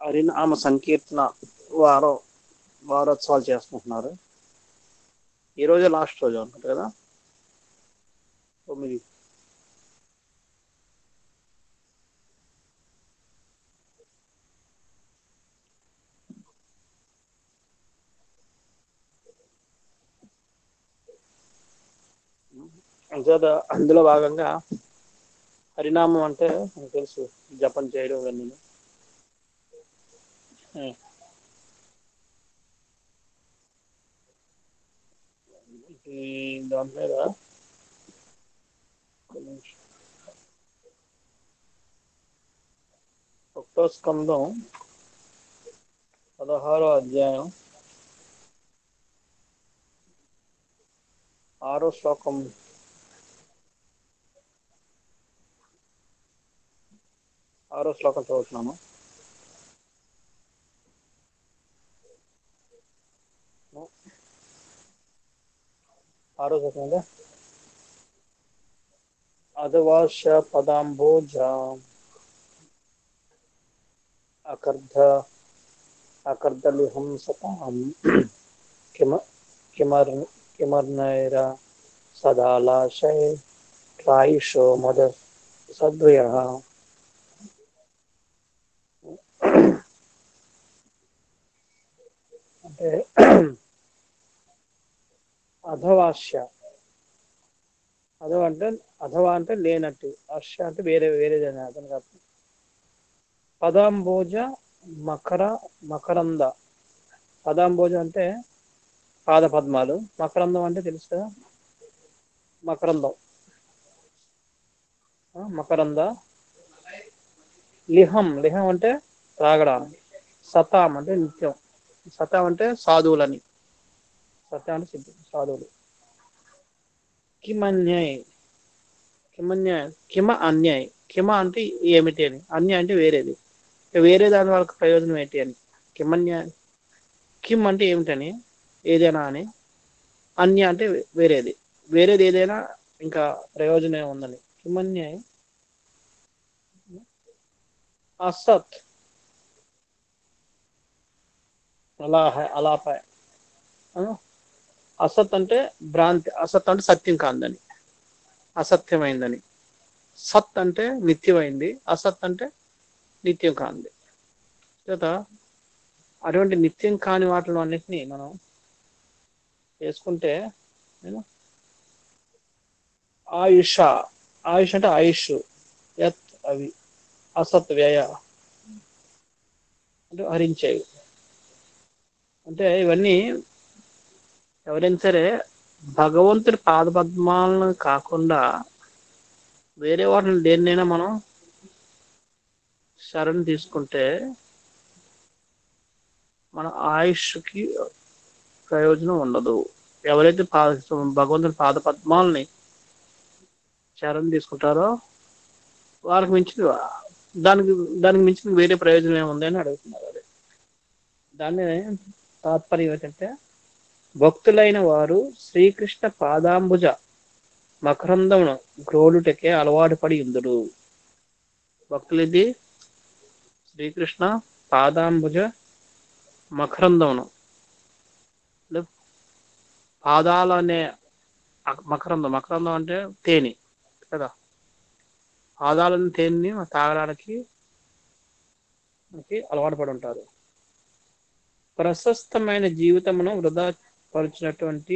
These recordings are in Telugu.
హరినామ సంకీర్తన వారం వారోత్సవాలు చేసుకుంటున్నారు ఈ రోజే లాస్ట్ రోజు అనుకుంటా కదా తొమ్మిది అంచేత అందులో భాగంగా హరినామం అంటే నాకు తెలుసు జపం చేయడం ఇవన్నీ ఉం. ఈ దాని మీద ఒక్క నిమిషం. ఒకటో స్కందం పదహారో అధ్యాయం ఆరో శ్లోకం ఆరో శ్లోకం చదువుతున్నాను ఆరో శ్లోకం అదే అదవాశ పదాంబోజ అకర్ధ అకర్ధలిహం సతాం కిమ కిమర్ కిమర్నైర సదాలాశై ట్రాయిషో మద సద్వయ అంటే అధవాస్య అధవ అంటే అధవ అంటే లేనట్టు అర్ష అంటే వేరే వేరేదని అతనికి అర్థం పదాంబోజ మకర మకరంద పదాంబోజ అంటే పాద పద్మాలు మకరందం అంటే తెలుసు కదా మకరందం ఆ, మకరంద లిహం లిహం అంటే త్రాగడానికి సతాం అంటే నిత్యం సతాం అంటే సాధువులని సత్యం అంటే సిద్ధి సాధువులు కిమన్యాయ్ కిమన్యాయ్ కిమ అన్యాయ్ కిమ అంటే ఏమిటి అని అన్యాయ్ అంటే వేరేది ఇక వేరే దాని వాళ్ళకి ప్రయోజనం ఏంటి అని కిమన్యాయ్ కిమ్ అంటే ఏమిటని ఏదైనా అని అన్య అంటే వేరేది వేరేది ఏదైనా ఇంకా ప్రయోజనం ఉందని కిమన్యాయ్ అసత్ అలా అలాపై అసత్ అంటే భ్రాంతి అసత్ అంటే సత్యం కాదని అసత్యమైందని సత్ అంటే నిత్యమైంది అసత్ అంటే నిత్యం కాంది చేత అటువంటి నిత్యం కాని వాటిలో అన్నిటినీ మనం చేసుకుంటే నేను ఆయుష ఆయుష్ అంటే ఆయుష్ యత్ అవి అసత్ వ్యయ అంటే హరించేవి అంటే ఇవన్నీ ఎవరైనా సరే భగవంతుడి పాదపద్మాలను కాకుండా వేరే వాటిని దేన్నైనా మనం శరణ్ తీసుకుంటే మన ఆయుష్కి ప్రయోజనం ఉండదు ఎవరైతే పాద భగవంతుడి పాద పద్మాలని శరణ్ తీసుకుంటారో వాళ్ళకి మించిన దానికి దానికి మించిన వేరే ప్రయోజనం ఏముంది అని అడుగుతున్నారు అదే దాన్ని తాత్పర్యం ఏంటంటే భక్తులైన వారు శ్రీకృష్ణ పాదాంబుజ మకరందమును గ్రోలుటకే అలవాటు పడి ఉందరు భక్తులది శ్రీకృష్ణ పాదాంబుజ మకరందమును అంటే పాదాలు అనే అక్- మకరందం మకరందం అంటే తేనె కదా పాదాలని తేనెని తాగడానికి మనకి అలవాటు పడి ఉంటారు ప్రశస్తమైన జీవితమును వృధా పరిచినటువంటి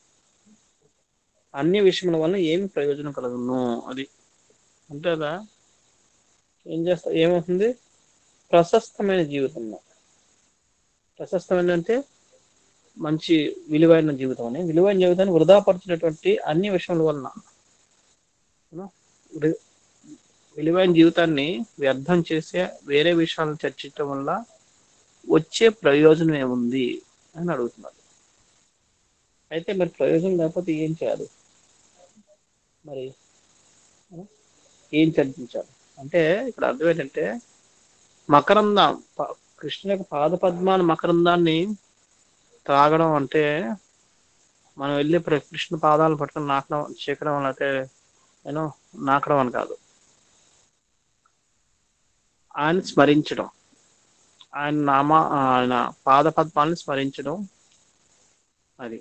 అన్ని విషయముల వలన ఏమి ప్రయోజనం కలుగును అది అంటే కదా ఏం చేస్తా ఏమవుతుంది ప్రశస్తమైన జీవితం ప్రశస్తమైన అంటే మంచి విలువైన జీవితం అని విలువైన జీవితాన్ని వృధా పరిచినటువంటి అన్ని విషయముల వలన ఏమో? వృ- విలువైన జీవితాన్ని వ్యర్థం చేసే వేరే విషయాలను చర్చించడం వల్ల వచ్చే ప్రయోజనం ఏముంది అని అడుగుతున్నారు అయితే మరి ప్రయోజనం లేకపోతే ఏం చేయాలి మరి ఆ, ఏం చర్చించాలి అంటే ఇక్కడ అర్థం ఏంటంటే మకరందం ప- కృష్ణ యొక్క పాద పద్మాన మకరందాన్ని త్రాగడం అంటే మనం వెళ్ళి ప్ర- కృష్ణ పాదాలు పట్టుకొని నాకడం చీకడం అంటే నేను నాకడం అని కాదు ఆయన స్మరించడం ఆయన నామ ఆయన పాద పద్మాలను స్మరించడం అది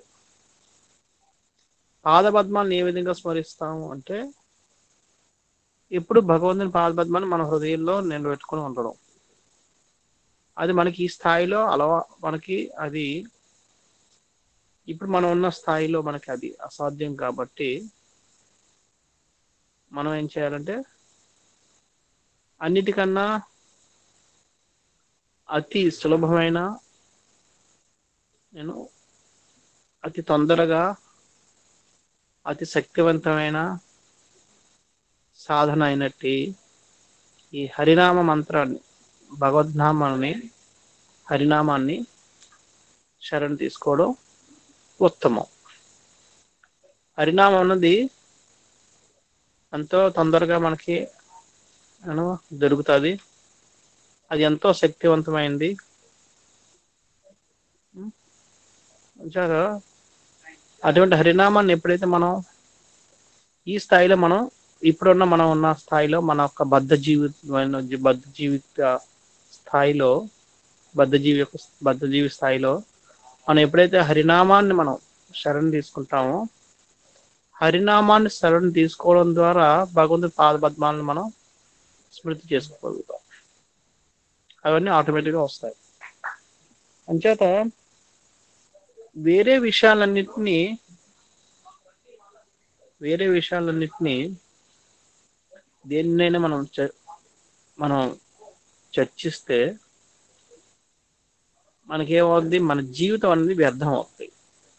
పాద పద్మాలను ఏ విధంగా స్మరిస్తాము అంటే ఇప్పుడు భగవంతుని పాద పద్మాన్ని మన హృదయంలో నేను పెట్టుకుని ఉండడం అది మనకి ఈ స్థాయిలో అలవా మనకి అది ఇప్పుడు మనం ఉన్న స్థాయిలో మనకి అది అసాధ్యం కాబట్టి మనం ఏం చేయాలంటే అన్నిటికన్నా అతి సులభమైన నేను అతి తొందరగా అతి శక్తివంతమైన సాధన అయినట్టు ఈ హరినామ మంత్రాన్ని భగవద్నామాన్ని హరినామాన్ని శరణ తీసుకోవడం ఉత్తమం హరినామం అన్నది ఎంతో తొందరగా మనకి యూనో దొరుకుతుంది అది ఎంతో శక్తివంతమైంది అంచారా అటువంటి హరినామాన్ని ఎప్పుడైతే మనం ఈ స్థాయిలో మనం ఇప్పుడున్న మనం ఉన్న స్థాయిలో మన యొక్క బద్ధ జీవితమైన బద్ధ జీవిత స్థాయిలో బద్ధ జీవి యొక్క బద్ధ జీవి స్థాయిలో మనం ఎప్పుడైతే హరినామాన్ని మనం శరణ్ తీసుకుంటామో హరినామాన్ని శరణ్ తీసుకోవడం ద్వారా భగవంతుడి పాదపద్మాలను మనం స్మృతి చేసుకోగలుగుతాం అవన్నీ ఆటోమేటిక్గా వస్తాయి అంచేత వేరే విషయాలన్నిటినీ వేరే విషయాలన్నిటినీ దేన్నైనా మనం చ- మనం చర్చిస్తే మనకేమవుద్ది మన జీవితం అనేది వ్యర్థం అవుతుంది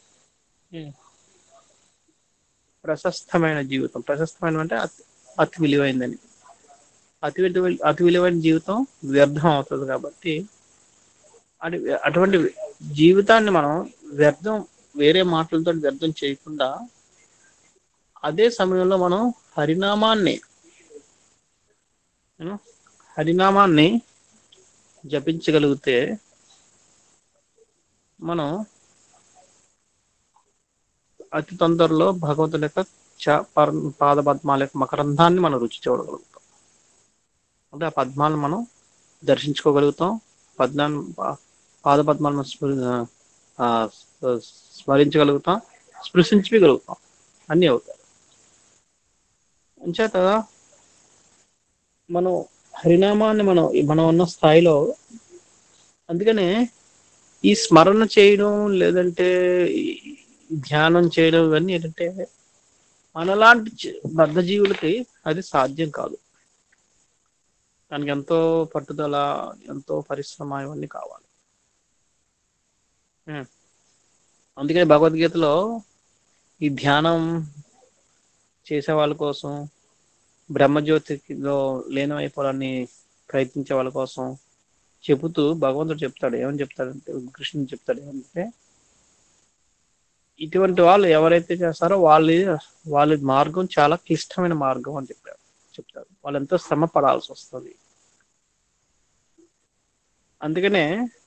ప్రశస్తమైన జీవితం ప్రశస్తమైన అంటే అతి అతి విలువైందని అతి విలువ అతి విలువైన జీవితం వ్యర్థం అవుతుంది కాబట్టి అది అటువంటి జీవితాన్ని మనం వ్యర్థం వేరే మాటలతో వ్యర్థం చేయకుండా అదే సమయంలో మనం హరినామాన్ని you know, హరినామాన్ని జపించగలిగితే మనం అతి తొందరలో భగవంతుని యొక్క చ పర పాద పద్మాల యొక్క మకరంధాన్ని మనం రుచి చూడగలుగుతాం అంటే ఆ పద్మాలను మనం దర్శించుకోగలుగుతాం పద్మాన్ని పా- పాద పద్మాలను స్మరి ఆ, స్మరించగలుగుతాం స్పృశించగలుగుతాం అన్నీ అవుతాయి అంచేత మనం హరినామాన్ని మనం మనం ఉన్న స్థాయిలో అందుకనే ఈ స్మరణ చేయడం లేదంటే ఈ ధ్యానం చేయడం ఇవన్నీ ఏంటంటే మనలాంటి జీ- బద్ధ జీవులకి అది సాధ్యం కాదు దానికి ఎంతో పట్టుదల ఎంతో పరిశ్రమ ఇవన్నీ కావాలి ఉం. అందుకని భగవద్గీతలో ఈ ధ్యానం చేసే వాళ్ళ కోసం బ్రహ్మజ్యోతిలో లీనమైపోవాలని ప్రయత్నించే వాళ్ళ కోసం చెబుతూ భగవంతుడు చెప్తాడు ఏమని చెప్తాడంటే కృష్ణుడు చెప్తాడు ఏమంటే ఇటువంటి వాళ్ళు ఎవరైతే చేస్తారో వాళ్ళ వాళ్ళ మార్గం చాలా క్లిష్టమైన మార్గం అని చెప్పారు చెప్తారు వాళ్ళు ఎంతో శ్రమ పడాల్సి వస్తుంది అందుకనే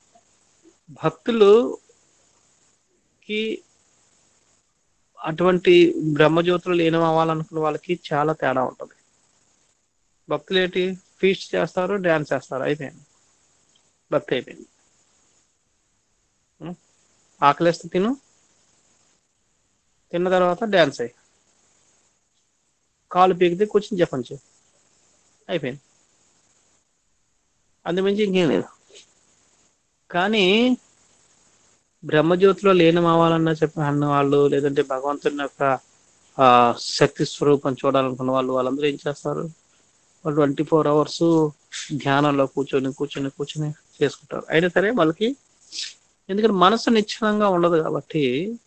భక్తులుకి అటువంటి బ్రహ్మజ్యోతులు లీనం అవ్వాలనుకున్న వాళ్ళకి చాలా తేడా ఉంటుంది భక్తులు ఏంటి ఫీస్ట్ చేస్తారు డ్యాన్స్ చేస్తారు అయిపోయింది భక్తి అయిపోయింది ఉం? ఆకలిస్తే తిను తిన్న తర్వాత డ్యాన్స్ అయ్యి కాలు పీకితే కూర్చొని చెప్పండి అయిపోయింది అందుమించి ఇంకేం లేదు కానీ బ్రహ్మజ్యోతిలో లీనం అవ్వాలన్న చెప్పి అన్న వాళ్ళు లేదంటే భగవంతుని యొక్క ఆ శక్తి స్వరూపం చూడాలనుకున్న వాళ్ళు వాళ్ళందరూ ఏం చేస్తారు వాళ్ళు ట్వంటీ ఫోర్ అవర్స్ ధ్యానంలో కూర్చొని కూర్చొని కూర్చొని చేసుకుంటారు అయినా సరే వాళ్ళకి ఎందుకంటే మనసు నిశ్చలంగా ఉండదు కాబట్టి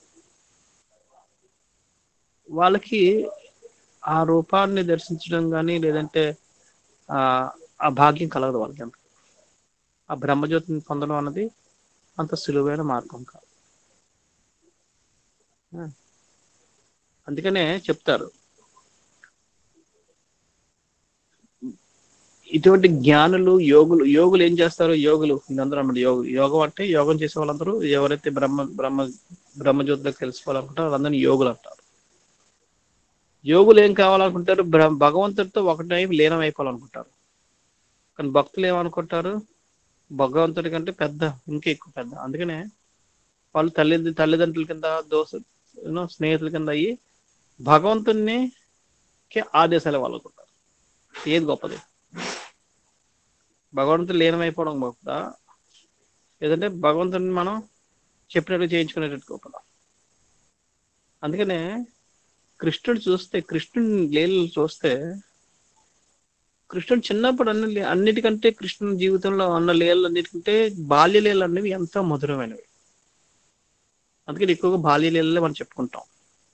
వాళ్ళకి ఆ రూపాన్ని దర్శించడం కానీ లేదంటే ఆ ఆ భాగ్యం కలగదు వాళ్ళకి అంత ఆ బ్రహ్మజ్యోతిని పొందడం అన్నది అంత సులువైన మార్గం కాదు ఆ. అందుకనే చెప్తారు ఇటువంటి జ్ఞానులు యోగులు యోగులు ఏం చేస్తారు యోగులు వీళ్ళందరూ అన్నమాట యోగులు యోగం అంటే యోగం చేసే వాళ్ళందరూ ఎవరైతే బ్రహ్మ బ్రహ్మ బ్రహ్మజ్యోతిలోకి తెలుసుకోవాలనుకుంటారో వాళ్ళందరినీ యోగులు అంటారు యోగులు ఏం కావాలనుకుంటారు బ్రహ్మ భగవంతుడితో ఒకటై లీనం అయిపోవాలనుకుంటారు కానీ భక్తులు ఏమనుకుంటారు భగవంతుడి కంటే పెద్ద ఇంకా ఎక్కువ పెద్ద అందుకనే వాళ్ళు తల్లి తల్లిదండ్రుల కింద దోస యూనో స్నేహితుల కింద అయ్యి భగవంతుని ఆదేశాలు వాళ్ళకుంటారు ఏది గొప్పది భగవంతుడు లీనమైపోవడం గొప్పదా లేదంటే భగవంతుని మనం చెప్పినట్టు చేయించుకునేటట్టు గొప్పదా అందుకనే కృష్ణుడు చూస్తే కృష్ణుని లీలలు చూస్తే కృష్ణుడు చిన్నప్పుడు అన్ని అన్నిటికంటే కృష్ణుని జీవితంలో ఉన్న లీలలు అన్నిటికంటే బాల్య లీలలు అనేవి ఎంతో మధురమైనవి అందుకని ఎక్కువగా బాల్య లీలలే మనం చెప్పుకుంటాం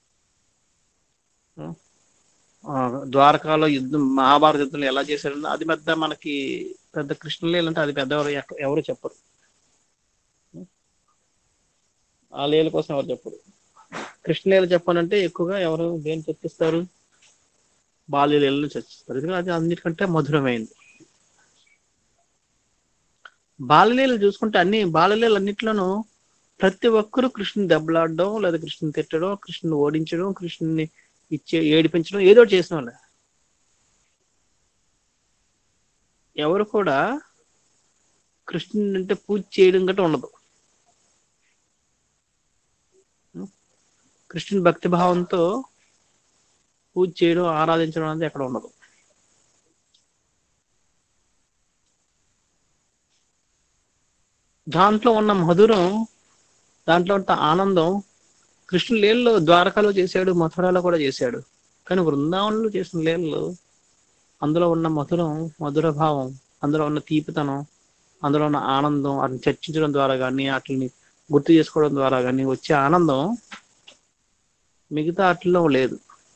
ఆ, ద్వారకాలో యుద్ధం మహాభారత యుద్ధంలో ఎలా చేశారో అది పెద్ద మనకి పెద్ద కృష్ణలీల అంటే అది పెద్ద ఎవరు ఎక్క- ఎవరు చెప్పరు ఆ లీల కోసం ఎవరు చెప్పరు కృష్ణలీల చెప్పాలంటే ఎక్కువగా ఎవరు దేని చర్చిస్తారు బాల్యలీలను చర్చిస్తారు ఎందుకంటే అది అన్నిటికంటే మధురమైంది బాలలీలు చూసుకుంటే అన్ని బాలలీలు అన్నిట్లోనూ ప్రతి ఒక్కరూ కృష్ణుని దెబ్బలాడడం లేదా కృష్ణుని తిట్టడం కృష్ణుని ఓడించడం కృష్ణుని ఇచ్చే ఏడిపించడం ఏదో ఒకటి చేసిన వాళ్ళే ఎవరు కూడా కృష్ణుని అంటే పూజ చేయడం గట్రా ఉండదు కృష్ణుని భక్తి భావంతో పూజ చేయడం ఆరాధించడం అనేది ఎక్కడ ఉండదు దాంట్లో ఉన్న మధురం దాంట్లో ఉన్న ఆనందం కృష్ణుడు లీలలో ద్వారకాలో చేశాడు మథురాలో కూడా చేశాడు కానీ బృందావనంలో చేసిన లీలలు అందులో ఉన్న మధురం మధుర భావం అందులో ఉన్న తీపితనం అందులో ఉన్న ఆనందం వాటిని చర్చించడం ద్వారా కానీ వాటిని గుర్తు చేసుకోవడం ద్వారా కానీ వచ్చే ఆనందం మిగతా వాటిల్లో లేదు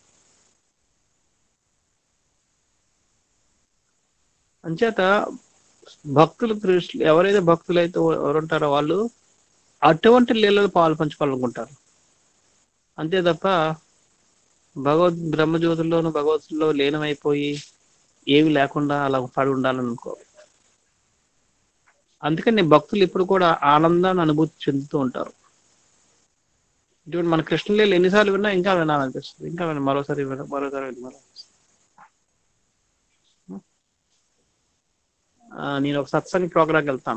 అంచేత భక్తులు కృష్ణ ఎవరైతే భక్తులైతే ఎవరు ఉంటారో వాళ్ళు అటువంటి లీలలు పాలు పంచుకోవాలనుకుంటారు అంతే తప్ప భగవద్ బ్రహ్మజ్యోతుల్లోను భగవత్తుల్లో లీనమైపోయి ఏమి లేకుండా అలా పడి ఉండాలని అనుకో అందుకని భక్తులు ఇప్పుడు కూడా ఆనందాన్ని అనుభూతి చెందుతూ ఉంటారు ఇటువంటి మన కృష్ణలీలు ఎన్నిసార్లు విన్నా ఇంకా వినాలనిపిస్తుంది ఇంకా విన మరోసారి విన మరోసారి వినాలనిపిస్తుంది ఆ, నేను ఒక సత్సంగ్ ప్రోగ్రామ్కి వెళ్తాను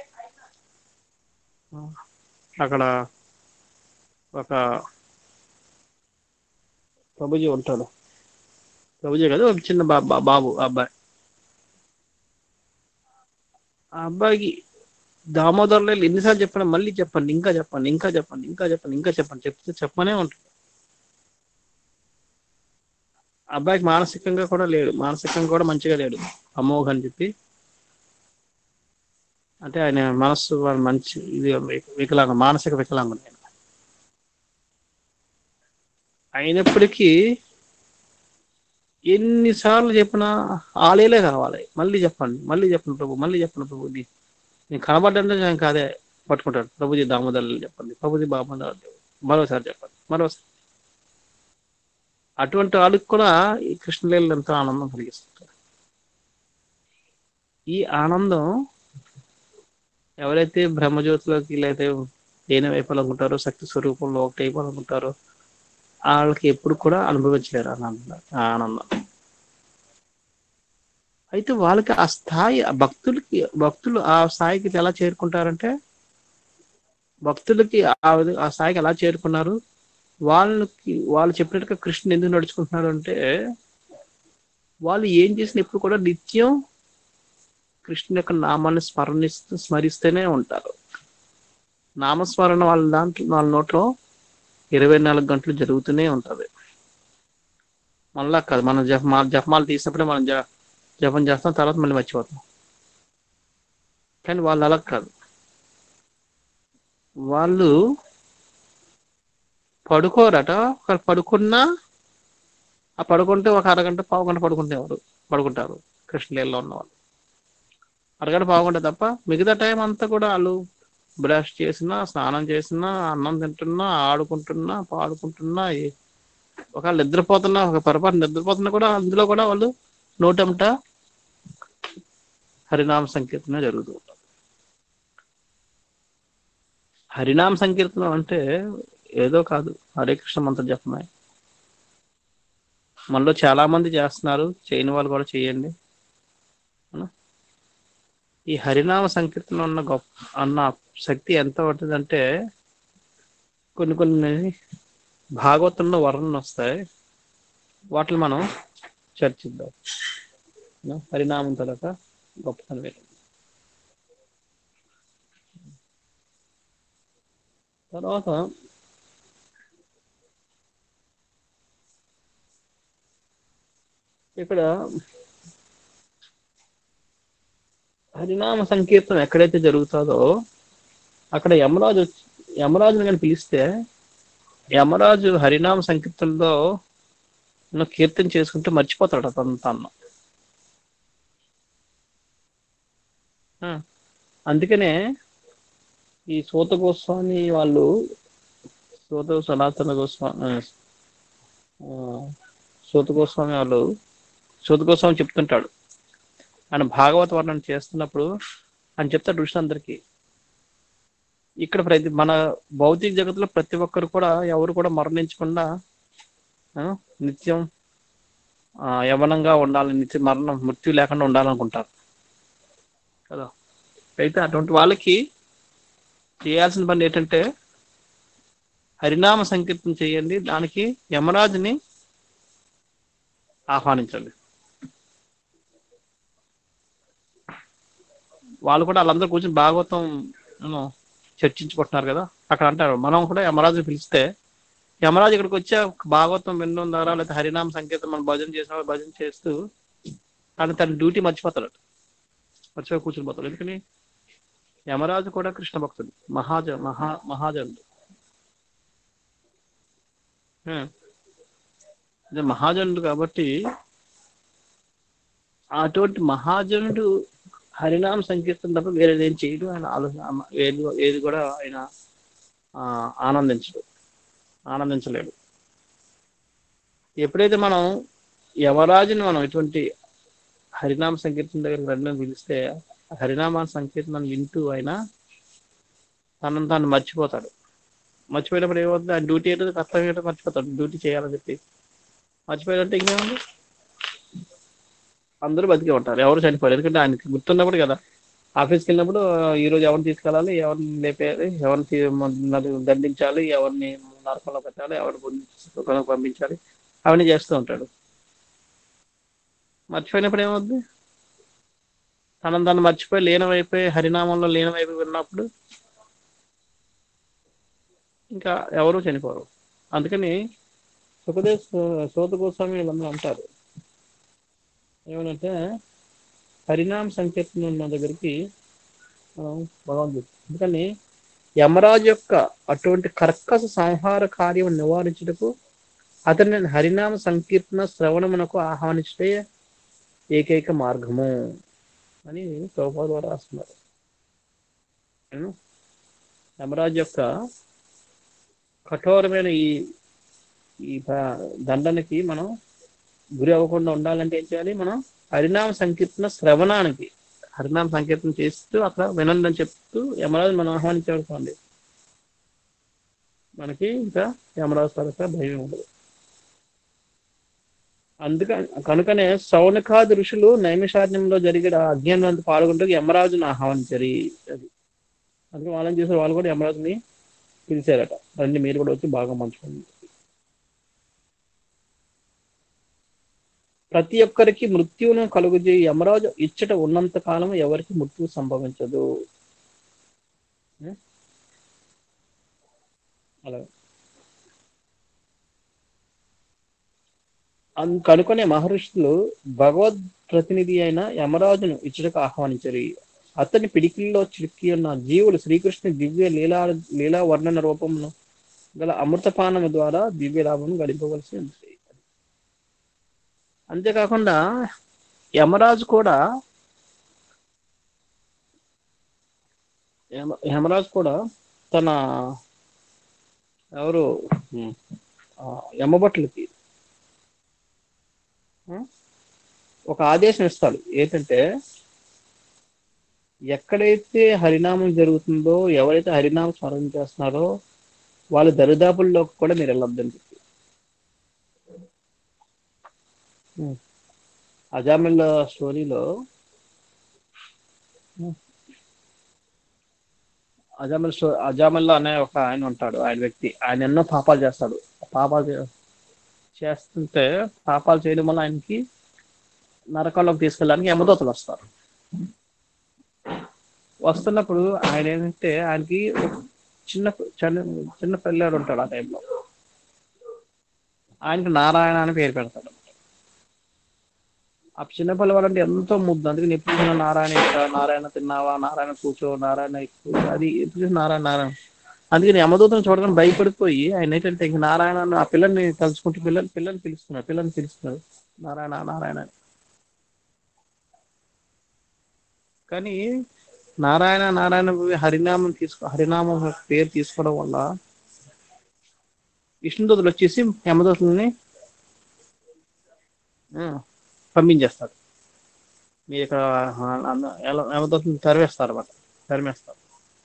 ఆ, అక్కడ ఒక ప్రభుజీ ఉంటాడు ప్రభుజీ కదా ఒక చిన్న బా బా- బాబు ఆ అబ్బాయి ఆ అబ్బాయికి దామోదర్లో ఎన్నిసార్లు చెప్పండి మళ్ళీ చెప్పండి ఇంకా చెప్పండి ఇంకా చెప్పండి ఇంకా చెప్పండి ఇంకా చెప్పండి చెప్తే చెప్పనే ఉంటుంది ఆ అబ్బాయికి మానసికంగా కూడా లేడు మానసికంగా కూడా మంచిగా లేడు అమోఘ అని చెప్పి అంటే ఆయన మనస్సు వాడు మంచి ఇది వికలాంగ మానసిక వికలాంగుడు ఆయన అయినప్పటికీ ఎన్నిసార్లు చెప్పినా ఆలేలే కావాలి మళ్ళీ చెప్పండి మళ్ళీ చెప్పండి ప్రభు మళ్ళీ చెప్పండి ప్రభు ఇది నేను కనబడ్డంటే నేను కాదే పట్టుకుంటాడు ప్రభుజీ దామోదరులు చెప్పండి ప్రభుజీ బామోదరు మరోసారి చెప్పండి మరోసారి అటువంటి వాళ్ళకి కూడా ఈ కృష్ణలీలలు ఎంతో ఆనందం కలిగిస్తుంటారు ఈ ఆనందం ఎవరైతే బ్రహ్మజ్యోతిలోకి లేకపోతే దేని అయిపోవాలనుకుంటారో శక్తి స్వరూపంలో ఒకటి అయిపోవాలనుకుంటారో వాళ్ళకి ఎప్పుడు కూడా అనుభవించలేరు ఆనందం ఆ ఆనందం అయితే వాళ్ళకి ఆ స్థాయి ఆ భక్తులకి భక్తులు ఆ స్థాయికి ఎలా చేరుకుంటారంటే భక్తులకి ఆ విధ- ఆ స్థాయికి ఎలా చేరుకున్నారు వాళ్ళకి వాళ్ళు చెప్పినట్టుగా కృష్ణుని ఎందుకు నడుచుకుంటున్నారు అంటే వాళ్ళు ఏం చేసిన ఎప్పుడు కూడా నిత్యం కృష్ణుని యొక్క నామాన్ని స్మరణిస్తూ స్మరిస్తూనే ఉంటారు నామస్మరణ వాళ్ళ దాంట్లో వాళ్ళ నోట్లో ఇరవై నాలుగు గంటలు జరుగుతూనే ఉంటది మళ్ళా కాదు మనం జపమా జపమాలు తీసినప్పుడే మనం జ జపం చేస్తాం తర్వాత మళ్ళీ మర్చిపోతాం కానీ వాళ్ళు అలా కాదు వాళ్ళు పడుకోరట ఒకరు పడుకున్నా ఆ పడుకుంటే ఒక అరగంట పావు గంట పడుకుంటేవారు పడుకుంటారు కృష్ణలీలలో ఉన్నవాళ్ళు అరగంట పావుగంట తప్ప మిగతా టైం అంతా కూడా వాళ్ళు బ్రష్ చేసినా స్నానం చేసినా అన్నం తింటున్నా ఆడుకుంటున్నా పాడుకుంటున్నా ఏ- ఒకవేళ నిద్రపోతున్నా ఒక పొరపాటు నిద్రపోతున్నా కూడా అందులో కూడా వాళ్ళు నోటంట హరినామ సంకీర్తన జరుగుతూ ఉంటుంది హరినామ సంకీర్తనం అంటే ఏదో కాదు హరే కృష్ణ మంత్ర జపమే మనలో చాలా మంది చేస్తున్నారు చేయని వాళ్ళు కూడా చేయండి అవునా? ఈ హరినామ సంకీర్తన ఉన్న గొప్ప అన్న శక్తి ఎంత ఉంటుందంటే కొన్ని కొన్ని భాగవతంలో వర్ణన వస్తాయి వాటిని మనం చర్చిద్దాం నా హరినామం తలక గొప్పతనం వేరు తర్వాత ఇక్కడ హరినామ సంకీర్తనం ఎక్కడైతే జరుగుతుందో అక్కడ యమరాజు వచ్చి- యమరాజుని కానీ పిలిస్తే యమరాజు హరినామ సంకీర్తనలో ఉన్న కీర్తన చేసుకుంటూ మర్చిపోతాడు అతను తను ఆ, అందుకనే ఈ సూత గోస్వామి వాళ్ళు సూత సనాతన గోస్వామి ఆ, సూత గోస్వామి వాళ్ళు సూత గోస్వామి చెప్తుంటాడు ఆయన భాగవత వర్ణన చేస్తున్నప్పుడు ఆయన చెప్తాడు ఋషులందరికీ ఇక్కడ ప్రతి మన భౌతిక జగత్తులో ప్రతి ఒక్కరు కూడా ఎవరు కూడా మరణించకుండా ఆ, నిత్యం ఆ, యవ్వనంగా ఉండాలి నిత్య మరణం మృత్యు లేకుండా ఉండాలనుకుంటారు కదా అయితే అటువంటి వాళ్ళకి చేయాల్సిన పని ఏంటంటే హరినామ సంకీర్తన చేయండి దానికి యమరాజుని ఆహ్వానించండి వాళ్ళు కూడా వాళ్ళందరూ కూర్చొని భాగవతం ను చర్చించుకుంటున్నారు కదా అక్కడ అంటారు మనం కూడా యమరాజుని పిలిస్తే యమరాజు ఇక్కడికి వచ్చే భాగవతం వినడం ద్వారా లేకపోతే హరినామ సంకేతం మనం భజన చేసిన భజన చేస్తూ తను తన డ్యూటీ మర్చిపోతాడు మర్చిపోయి కూర్చుని పోతాడు ఎందుకని యమరాజు కూడా కృష్ణ భక్తుడు మహాజ మహా మహాజనుడు ఆ. ఇది మహాజనుడు కాబట్టి అటువంటి మహాజనుడు హరినామ సంకీర్తన తప్ప వేరేది ఏం చేయడు ఆయన ఆలోచన ఏది ఏది కూడా ఆయన ఆ, ఆనందించడు ఆనందించలేడు ఎప్పుడైతే మనం యమరాజుని మనం ఎటువంటి హరినామ సంకీర్తన దగ్గర రండి అని పిలిస్తే హరినామ సంకీర్తన వింటూ ఆయన తనను తాను మర్చిపోతాడు మర్చిపోయినప్పుడు ఏమవుతుంది ఆయన డ్యూటీ ఏంటో కర్తవ్యం ఏంటో మర్చిపోతాడు డ్యూటీ చేయాలని చెప్పి మర్చిపోయాడంటే ఇంకేముంది అందరూ బతికే ఉంటారు ఎవరు చనిపోయారు ఎందుకంటే ఆయనకి గుర్తున్నప్పుడు కదా ఆఫీస్కి వెళ్ళినప్పుడు ఈ రోజు ఎవరిని తీసుకెళ్ళాలి ఎవరిని లేపేయాలి ఎవరిని తీ- నన్ను దండించాలి ఎవరిని నరకంలో పెట్టాలి ఎవరిని సుఖంలోకి పంపించాలి అవన్నీ చేస్తూ ఉంటాడు మర్చిపోయినప్పుడు ఏమవుద్ది తనను తను మర్చిపోయి లీనమైపోయి హరినామంలో లీనమైపోయి ఉన్నప్పుడు ఇంకా ఎవరు చనిపోరు అందుకని సుఖదేవ్ సోత గోస్వామి వీళ్ళందరూ అంటారు ఏమనంటే హరినామ సంకీర్తన ఉన్న దగ్గరికి మనం భగవంతుడు అందుకని యమరాజు యొక్క అటువంటి కర్కశ సంహార కార్యం నివారించుటకు అతని హరినామ సంకీర్తన శ్రవణమునకు ఆహ్వానించటే ఏకైక మార్గము అని ప్రభుపాద వారు రాస్తున్నారు ఏను? యమరాజు యొక్క కఠోరమైన ఈ ఈ ప- దండనకి మనం గురి అవ్వకుండా ఉండాలంటే ఏం చేయాలి మనం హరినామ సంకీర్తన శ్రవణానికి హరినామ సంకీర్తన చేస్తూ అక్కడ వినండి అని చెప్తూ యమరాజు మనం ఆహ్వానించాడుకోండి మనకి ఇంకా యమరాజు తరఫు భయం ఉండదు అందుక కనుకనే సౌనకాది ఋషులు నైమిషారణ్యంలో జరిగిన అజ్ఞానంతో పాల్గొంటూ యమరాజును ఆహ్వానించరి అది అందుకే వాళ్ళని చేసిన వాళ్ళు కూడా యమరాజుని పిలిచారట రండి మీరు కూడా వచ్చి బాగా మంచుకోండి ప్రతి ఒక్కరికి మృత్యువును కలుగుజేయి యమరాజు ఇచ్చట ఉన్నంత కాలం ఎవరికి మృత్యు సంభవించదు ఏ? అలా అన్- కనుకొనే మహర్షులు భగవద్ ప్రతినిధి అయిన యమరాజును ఇచ్చటకు ఆహ్వానించరు అతని పిడికిల్లో చిక్కి ఉన్న జీవులు శ్రీకృష్ణుని దివ్య లీలా లీలా వర్ణన రూపమును గల అమృతపానము ద్వారా దివ్య లాభం గడింపవలసి ఉంది అంతేకాకుండా యమరాజు కూడా యమ- యమరాజు కూడా తన ఎవరు ఉమ్, ఆ, యమభట్లకి ఆ, ఒక ఆదేశం ఇస్తాడు ఏంటంటే ఎక్కడైతే హరినామం జరుగుతుందో ఎవరైతే హరినామం స్మరణ చేస్తున్నారో వాళ్ళ దరిదాపుల్లోకి కూడా మీరు వెళ్ళొద్దని చెప్పి ఉమ్. అజామిల్ స్టోరీలో అజామిల్ స్టో అజామిల్ అనే ఒక ఆయన ఉంటాడు ఆయన వ్యక్తి ఆయన ఎన్నో పాపాలు చేస్తాడు పాపాలు చే- చేస్తుంటే పాపాలు చేయడం వల్ల ఆయనకి నరకంలోకి తీసుకెళ్ళడానికి యమదూతలు వస్తారు వస్తున్నప్పుడు ఆయన ఏంటంటే ఆయనకి ఒక చిన్న చిన్న చిన్న పిల్లాడు ఉంటాడు ఆ టైంలో ఆయనకి నారాయణ అని పేరు పెడతాడు ఆ చిన్న పిల్లవాడు అంటే ఎంతో ముద్దు అందుకని ఎప్పుడు చూసినా నారాయణ ఇక్కడ నారాయణ తిన్నావా నారాయణ కూర్చో నారాయణ ఎక్కువ అది ఎప్పుడు చూసినా నారాయణ నారాయణ అందుకని యమదూతను చూడగానే భయపడిపోయి ఆయన ఏంటంటే ఇంక నారాయణ అని ఆ పిల్లల్ని తలుచుకుంటూ పిల్లలు పిల్లల్ని పిలుస్తున్నారు పిల్లల్ని పిలుస్తున్నారు నారాయణ నారాయణ అని. కానీ నారాయణ నారాయణ హరినామం తీసుకో హరినామం పేరు తీసుకోవడం వల్ల విష్ణుదూతలు వచ్చేసి యమదూతల్ని ఆ, పంపించేస్తారు మీరు ఇక్కడ యమదూతలు తరివేస్తారు అన్నమాట తరిమేస్తారు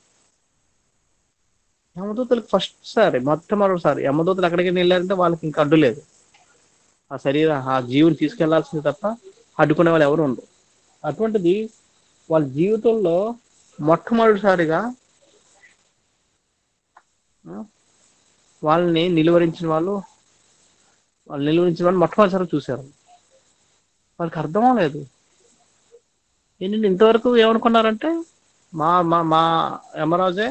యమదూతలకు ఫస్ట్ సారి మొట్టమొదటిసారి యమదూతలు ఎక్కడికి వెళ్ళారంటే వాళ్ళకి ఇంకా అడ్డు లేదు ఆ శరీరం ఆ జీవుని తీసుకెళ్లాల్సింది తప్ప అడ్డుకునే వాళ్ళు ఎవరు ఉండరు అటువంటిది వాళ్ళ జీవితంలో మొట్టమొదటిసారిగా ఆ, వాళ్ళని నిలువరించిన వాళ్ళు వాళ్ళు నిలువరించిన వాళ్ళు మొట్టమొదటిసారి చూశారు వాళ్ళకి అర్థం లేదు ఏంటంటే ఇంతవరకు ఏమనుకున్నారంటే మా మా మా యమరాజే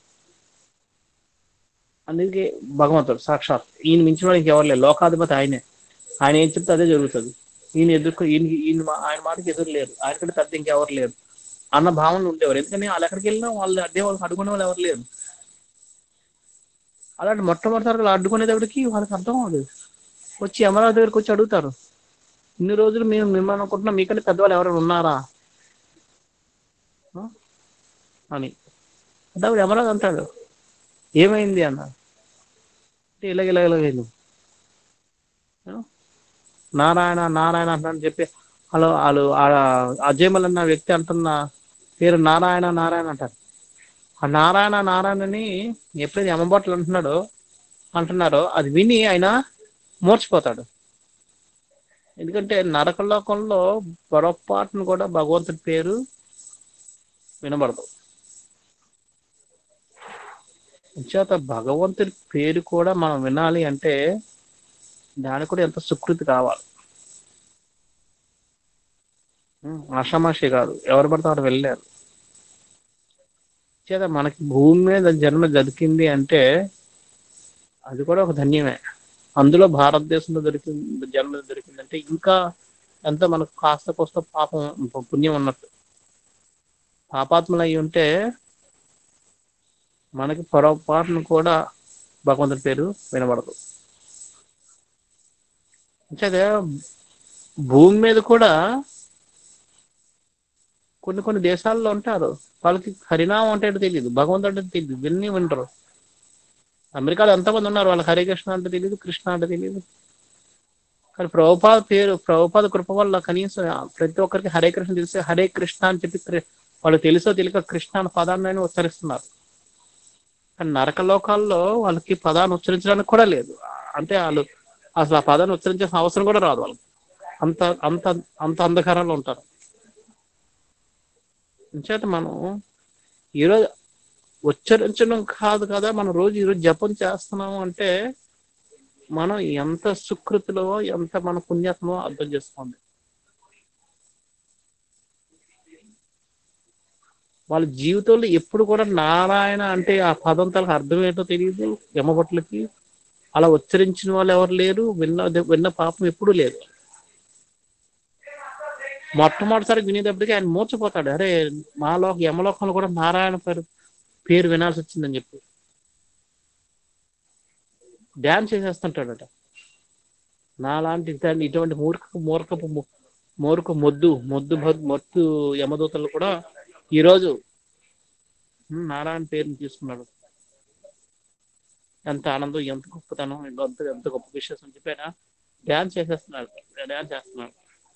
అందుకే భగవంతుడు సాక్షాత్ ఈయన మించిన వాడికి ఎవరు లేరు లోకాధిపతి ఆయనే ఆయన ఏం చెప్తే అదే జరుగుతుంది ఈయన ఎదుర్కొ ఈయన ఈయన మా- ఆయన మాటకి ఎదురు లేరు ఆయన కంటే పెద్ద ఇంకెవరు లేరు అన్న భావనలు ఉండేవారు ఎందుకని వాళ్ళు ఎక్కడికి వెళ్ళినా వాళ్ళు అడ్డే వాళ్ళకి అడుగునే వాళ్ళు ఎవరు లేరు అలాంటి మొట్టమొదటిసారి వాళ్ళు అడ్డుకునేటప్పటికి వాళ్ళకి అర్థం అవ్వదు వచ్చి అమరావతి దగ్గరికి వచ్చి అడుగుతారు ఇన్ని రోజులు మేము మిమ్మల్ని అనుకుంటున్నాం మీకంటే పెద్దవాళ్ళు ఎవరైనా ఉన్నారా ఆ? అని అప్పుడు యమరాజు అంటాడు ఏమైంది అన్న అంటే ఇలాగ ఇలాగ ఇలాగైంది ఆ? నారాయణ నారాయణ అంటారని చెప్పి హలో వాళ్ళు అజయమల్ అన్న వ్యక్తి అంటున్న పేరు నారాయణ నారాయణ అంటారు ఆ నారాయణ నారాయణని ఎప్పుడైతే యమబాట్లు అంటున్నాడో అంటున్నారో అది విని ఆయన మూర్చిపోతాడు ఎందుకంటే నరకలోకంలో పొరపాటును కూడా భగవంతుడి పేరు వినబడదు చేత భగవంతుడి పేరు కూడా మనం వినాలి అంటే దానికి కూడా ఎంత సుకృతి కావాలి ఉం, ఆషామాషి కాదు ఎవరు పడితే వారు వెళ్ళారు చేత మనకి భూమి మీద జన్మ దొరికింది అంటే అది కూడా ఒక ధన్యమే అందులో భారతదేశంలో దొరికింది జన్మ దొరికిందంటే ఇంకా ఎంత మనకు కాస్త కోస్త పాపం పుణ్యం ఉన్నట్టు పాపాత్మలు అయి ఉంటే మనకి పొరపాటును కూడా భగవంతుడి పేరు వినబడదు అంచేదే భూమి మీద కూడా కొన్ని కొన్ని దేశాల్లో ఉంటారు వాళ్ళకి హరినామం అంటే ఏంటో తెలియదు భగవంతుడు అంటే తెలియదు విన్ని వింటారు అమెరికాలో ఎంతమంది ఉన్నారు వాళ్ళకి హరే కృష్ణ అంటే తెలియదు కృష్ణ అంటే తెలియదు కానీ ప్రభుపాద పేరు ప్రభుపాద కృప వల్ల కనీసం ప్రతి ఒక్కరికి హరే కృష్ణ తెలిసి హరే కృష్ణ అని చెప్పి కృ- వాళ్ళు తెలుసో తెలియక కృష్ణ అనే పదాన్ని అయినా ఉచ్చరిస్తున్నారు కానీ నరక లోకాల్లో వాళ్ళకి పదాన్ని ఉచ్చరించడానికి కూడా లేదు అంటే వాళ్ళు అసలు ఆ పదాన్ని ఉచ్చరించాల్సిన అవసరం కూడా రాదు వాళ్ళకి అంత అంత అంత అంధకారంలో ఉంటారు చేత మనం ఈరోజు ఉచ్చరించడం కాదు కదా మనం రోజు ఈరోజు జపం చేస్తున్నాము అంటే మనం ఎంత సుకృతిలో ఎంత మన పుణ్యత్మో అర్థం చేసుకోండి వాళ్ళ జీవితంలో ఎప్పుడు కూడా నారాయణ అంటే ఆ పదం తలకు అర్థం ఏంటో తెలియదు యమభట్లకి అలా ఉచ్చరించిన వాళ్ళు ఎవరు లేరు విన్న విన్న పాపం ఎప్పుడూ లేదు మొట్టమొదటిసారి వినేటప్పటికి ఆయన మూర్చపోతాడు అరే మాలో యమలోకంలో కూడా నారాయణ పేరు పేరు వినాల్సి వచ్చిందని చెప్పి డ్యాన్స్ చేసేస్తుంటాడట నాలాంటి ఇట్లాంటి ఇటువంటి మూర్ఖ మూర్ఖపు ము- మూర్ఖ మొద్దు మొద్దు భద్- మొద్దు యమదూతలు కూడా ఈరోజు ఉమ్, నారాయణ పేరుని తీసుకున్నాడు ఎంత ఆనందం ఎంత గొప్పతనం ఎంత ఎంత గొప్ప విషయం అని చెప్పి ఆయన డ్యాన్స్ చేసేస్తున్నాడు డ్యాన్స్ చేస్తున్నాడు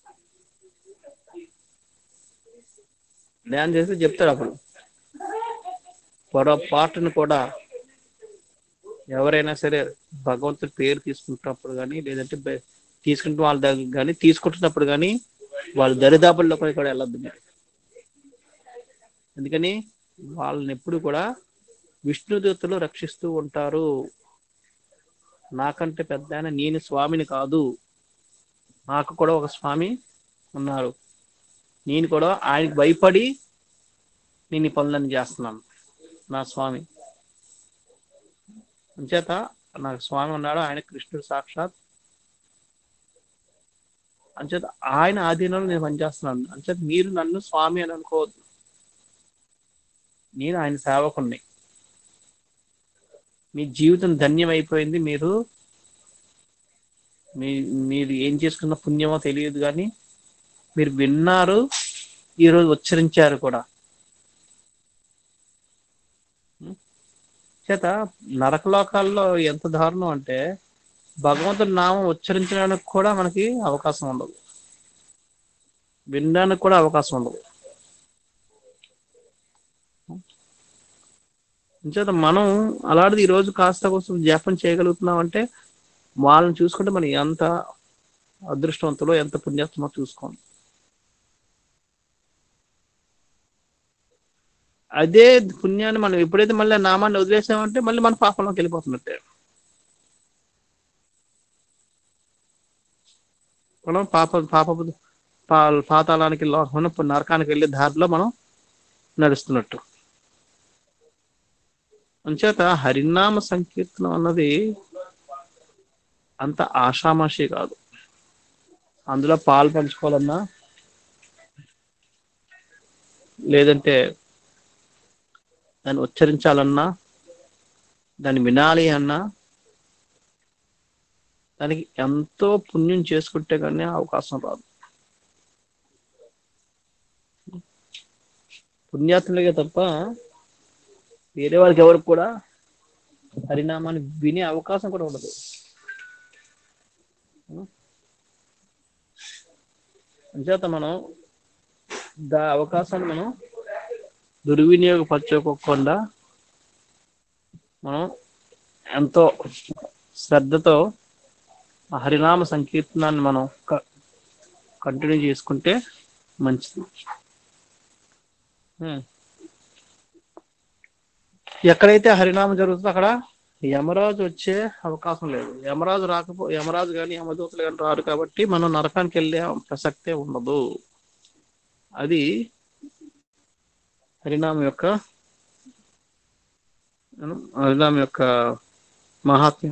ధ్యానం చేసి చెప్తాడు అప్పుడు పొరపాటును కూడా ఎవరైనా సరే భగవంతుడి పేరు తీసుకుంటున్నప్పుడు కానీ లేదంటే బె- తీసుకుంటున్న వాళ్ళ దగ్గర కానీ తీసుకుంటున్నప్పుడు కానీ వాళ్ళ దరిదాపుల్లో కూడా ఇక్కడ వెళ్ళొద్దు మీరు ఎందుకని వాళ్ళని ఎప్పుడు కూడా విష్ణుదూతలు రక్షిస్తూ ఉంటారు నాకంటే పెద్ద ఆయన నేను స్వామిని కాదు నాకు కూడా ఒక స్వామి ఉన్నారు నేను కూడా ఆయనకి భయపడి నేను ఈ పనులన్నీ చేస్తున్నాను నా స్వామి అంచేత నాకు స్వామి ఉన్నాడు ఆయన కృష్ణుడు సాక్షాత్ అంచేత ఆయన ఆధీనంలో నేను పనిచేస్తున్నాను అంచేత మీరు నన్ను స్వామి అని అనుకోవద్దు నేను ఆయన సేవకుణ్ణి మీ జీవితం ధన్యమైపోయింది మీరు మీ మీరు ఏం చేసుకున్న పుణ్యమో తెలియదు కానీ మీరు విన్నారు ఈరోజు ఉచ్చరించారు కూడా చేత నరకలోకాల్లో ఎంత దారుణం అంటే భగవంతుడి నామం ఉచ్చరించడానికి కూడా మనకి అవకాశం ఉండదు వినడానికి కూడా అవకాశం ఉండదు చేత మనం అలాంటిది ఈరోజు కాస్త కోసం జపం చేయగలుగుతున్నాం అంటే వాళ్ళని చూసుకుంటే మనం ఎంత అదృష్టవంతులో ఎంత పుణ్యాత్మో చూసుకోండి అదే పుణ్యాన్ని మనం ఎప్పుడైతే మళ్ళీ ఆ నామాన్ని వదిలేసామంటే మళ్ళీ మన పాపంలోకి వెళ్ళిపోతున్నట్టే మనం పాప పాప పా- పాతాళానికి లోకంలో నరకానికి వెళ్ళే దారిలో మనం నడుస్తున్నట్టు అంచేత హరినామ సంకీర్తనం అన్నది అంత ఆషామాషి కాదు అందులో పాలు పంచుకోవాలన్నా లేదంటే దాన్ని ఉచ్చరించాలన్నా దాన్ని వినాలి అన్నా దానికి ఎంతో పుణ్యం చేసుకుంటే కానీ అవకాశం రాదు పుణ్యాత్ములకే తప్ప వేరే వాళ్ళకి ఎవరికి కూడా హరినామాన్ని వినే అవకాశం కూడా ఉండదు అంచేత మనం దా అవకాశాన్ని మనం దుర్వినియోగపరచుకోకుండా మనం ఎంతో శ్రద్ధతో ఆ హరినామ సంకీర్తనాన్ని మనం కంటిన్యూ చేసుకుంటే మంచిది ఉం. ఎక్కడైతే హరినామం జరుగుతుందో అక్కడ యమరాజు వచ్చే అవకాశం లేదు యమరాజు రాకపో యమరాజు కానీ యమదూతలు కానీ రారు కాబట్టి మనం నరకానికి వెళ్ళే ప్రసక్తే ఉండదు అది హరినామం యొక్క హరినామం యొక్క మహాత్మ్యం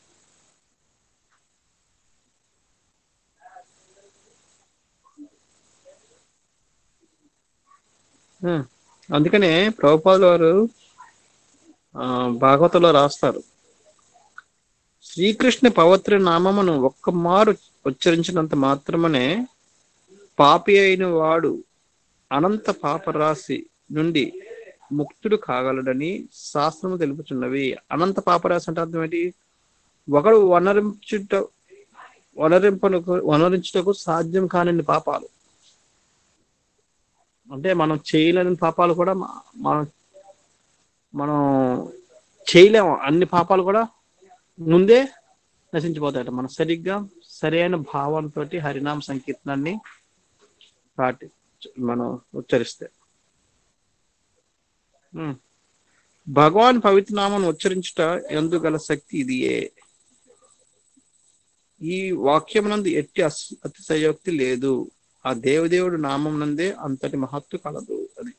ఉం. అందుకనే ప్రభుపాదుల వారు ఆ, భాగవతంలో రాస్తారు శ్రీకృష్ణ పవిత్ర నామమును ఒక్క మారు ఉచ్చరించినంత మాత్రమనే పాపి అయిన వాడు అనంత పాపరాశి నుండి ముక్తుడు కాగలడని శాస్త్రము తెలుపుచున్నవి అనంత పాపరాశి అంటే అర్థం ఏంటి ఒకడు వనరించుట వనరింపనకు వనరించుటకు సాధ్యం కాని పాపాలు అంటే మనం చేయలేని పాపాలు కూడా మ- మనం మనం చేయలేము అన్ని పాపాలు కూడా ముందే నశించిపోతాయట మనం సరిగ్గా సరైన భావంతో హరినామ సంకీర్తనాన్ని పాటి మనం ఉచ్చరిస్తే ఉం. భగవాన్ పవిత్ర నామను ఉచ్చరించుట ఎందు గల శక్తి ఇదియే ఈ వాక్యమునందు ఎట్టి అస్- అతిశయోక్తి లేదు ఆ దేవదేవుడు నామం నందే అంతటి మహత్తు కలదు అది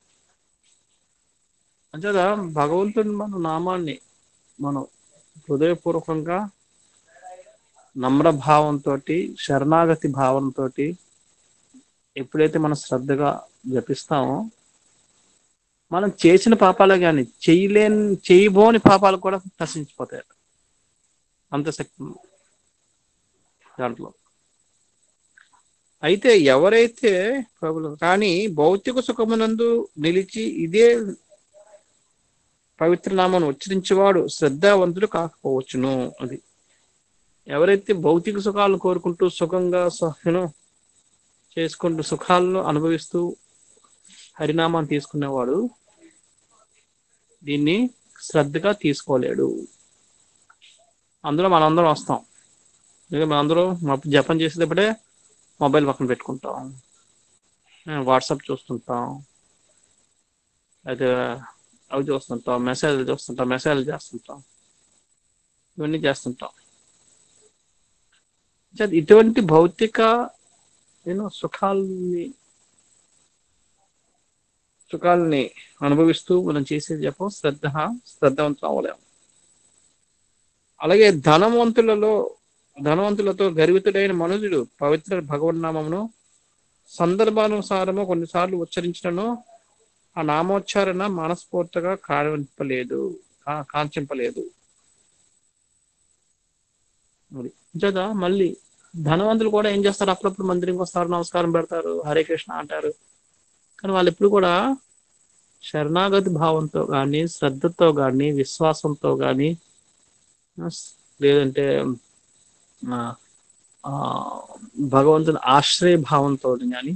అంచేత భగవంతుని మన నామాన్ని మనం హృదయపూర్వకంగా నమ్ర భావంతో శరణాగతి భావంతో ఎప్పుడైతే మనం శ్రద్ధగా జపిస్తామో మనం చేసిన పాపాలే కానీ చేయలేని చేయబోని పాపాలు కూడా నశించిపోతాయి అంత శక్తి ఉంది దాంట్లో అయితే ఎవరైతే ప్రభులు కానీ భౌతిక సుఖమునందు నిలిచి ఇదే పవిత్ర నామాన్ని ఉచ్చరించేవాడు శ్రద్ధావంతుడు కాకపోవచ్చును అది ఎవరైతే భౌతిక సుఖాలను కోరుకుంటూ సుఖంగా సహను చేసుకుంటూ సుఖాలను అనుభవిస్తూ హరినామాన్ని తీసుకునేవాడు దీన్ని శ్రద్ధగా తీసుకోలేడు అందులో మనందరం వస్తాం ఇక మనందరం మ- జపం చేసేటప్పుడే మొబైల్ పక్కన పెట్టుకుంటాం వాట్సాప్ చూస్తుంటాం అయితే అవి చూస్తుంటాం మెసేజ్లు చూస్తుంటాం మెసేజ్లు చేస్తుంటాం ఇవన్నీ చేస్తుంటాం చ- ఇటువంటి భౌతిక నేను సుఖాల్ని సుఖాలని అనుభవిస్తూ మనం చేసేది చెప్పం శ్రద్ధ శ్రద్ధవంతం అవ్వలేము అలాగే ధనవంతులలో ధనవంతులతో గర్వితుడైన మనుషుడు పవిత్ర భగవన్నామమును సందర్భానుసారము కొన్నిసార్లు ఉచ్చరించడను ఆ నామోచ్చారణ మనస్ఫూర్తిగా కావింపలేదు కా- కాంచింపలేదు మరి నిజంగా మళ్ళీ ధనవంతులు కూడా ఏం చేస్తారు అప్పుడప్పుడు మందిరంకి వస్తారు నమస్కారం పెడతారు హరే కృష్ణ అంటారు కానీ వాళ్ళు ఎప్పుడు కూడా శరణాగతి భావంతో కానీ శ్రద్ధతో కానీ విశ్వాసంతో కానీ లేదంటే ఆ, ఆ, భగవంతుని ఆశ్రయ భావంతో కానీ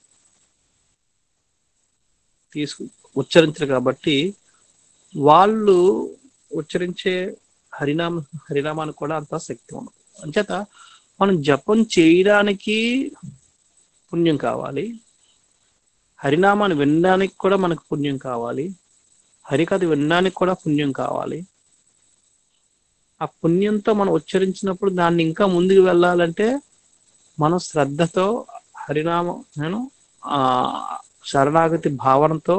తీసుకు ఉచ్చరించరు కాబట్టి వాళ్ళు ఉచ్చరించే హరినామ హరినామానికి కూడా అంత శక్తి ఉండదు అంచేత మనం జపం చేయడానికి పుణ్యం కావాలి హరినామాన్ని వినడానికి కూడా మనకు పుణ్యం కావాలి హరికథ వినడానికి కూడా పుణ్యం కావాలి ఆ పుణ్యంతో మనం ఉచ్చరించినప్పుడు దాన్ని ఇంకా ముందుకు వెళ్ళాలంటే మనం శ్రద్ధతో హరినామం నేను ఆ శరణాగతి భావనతో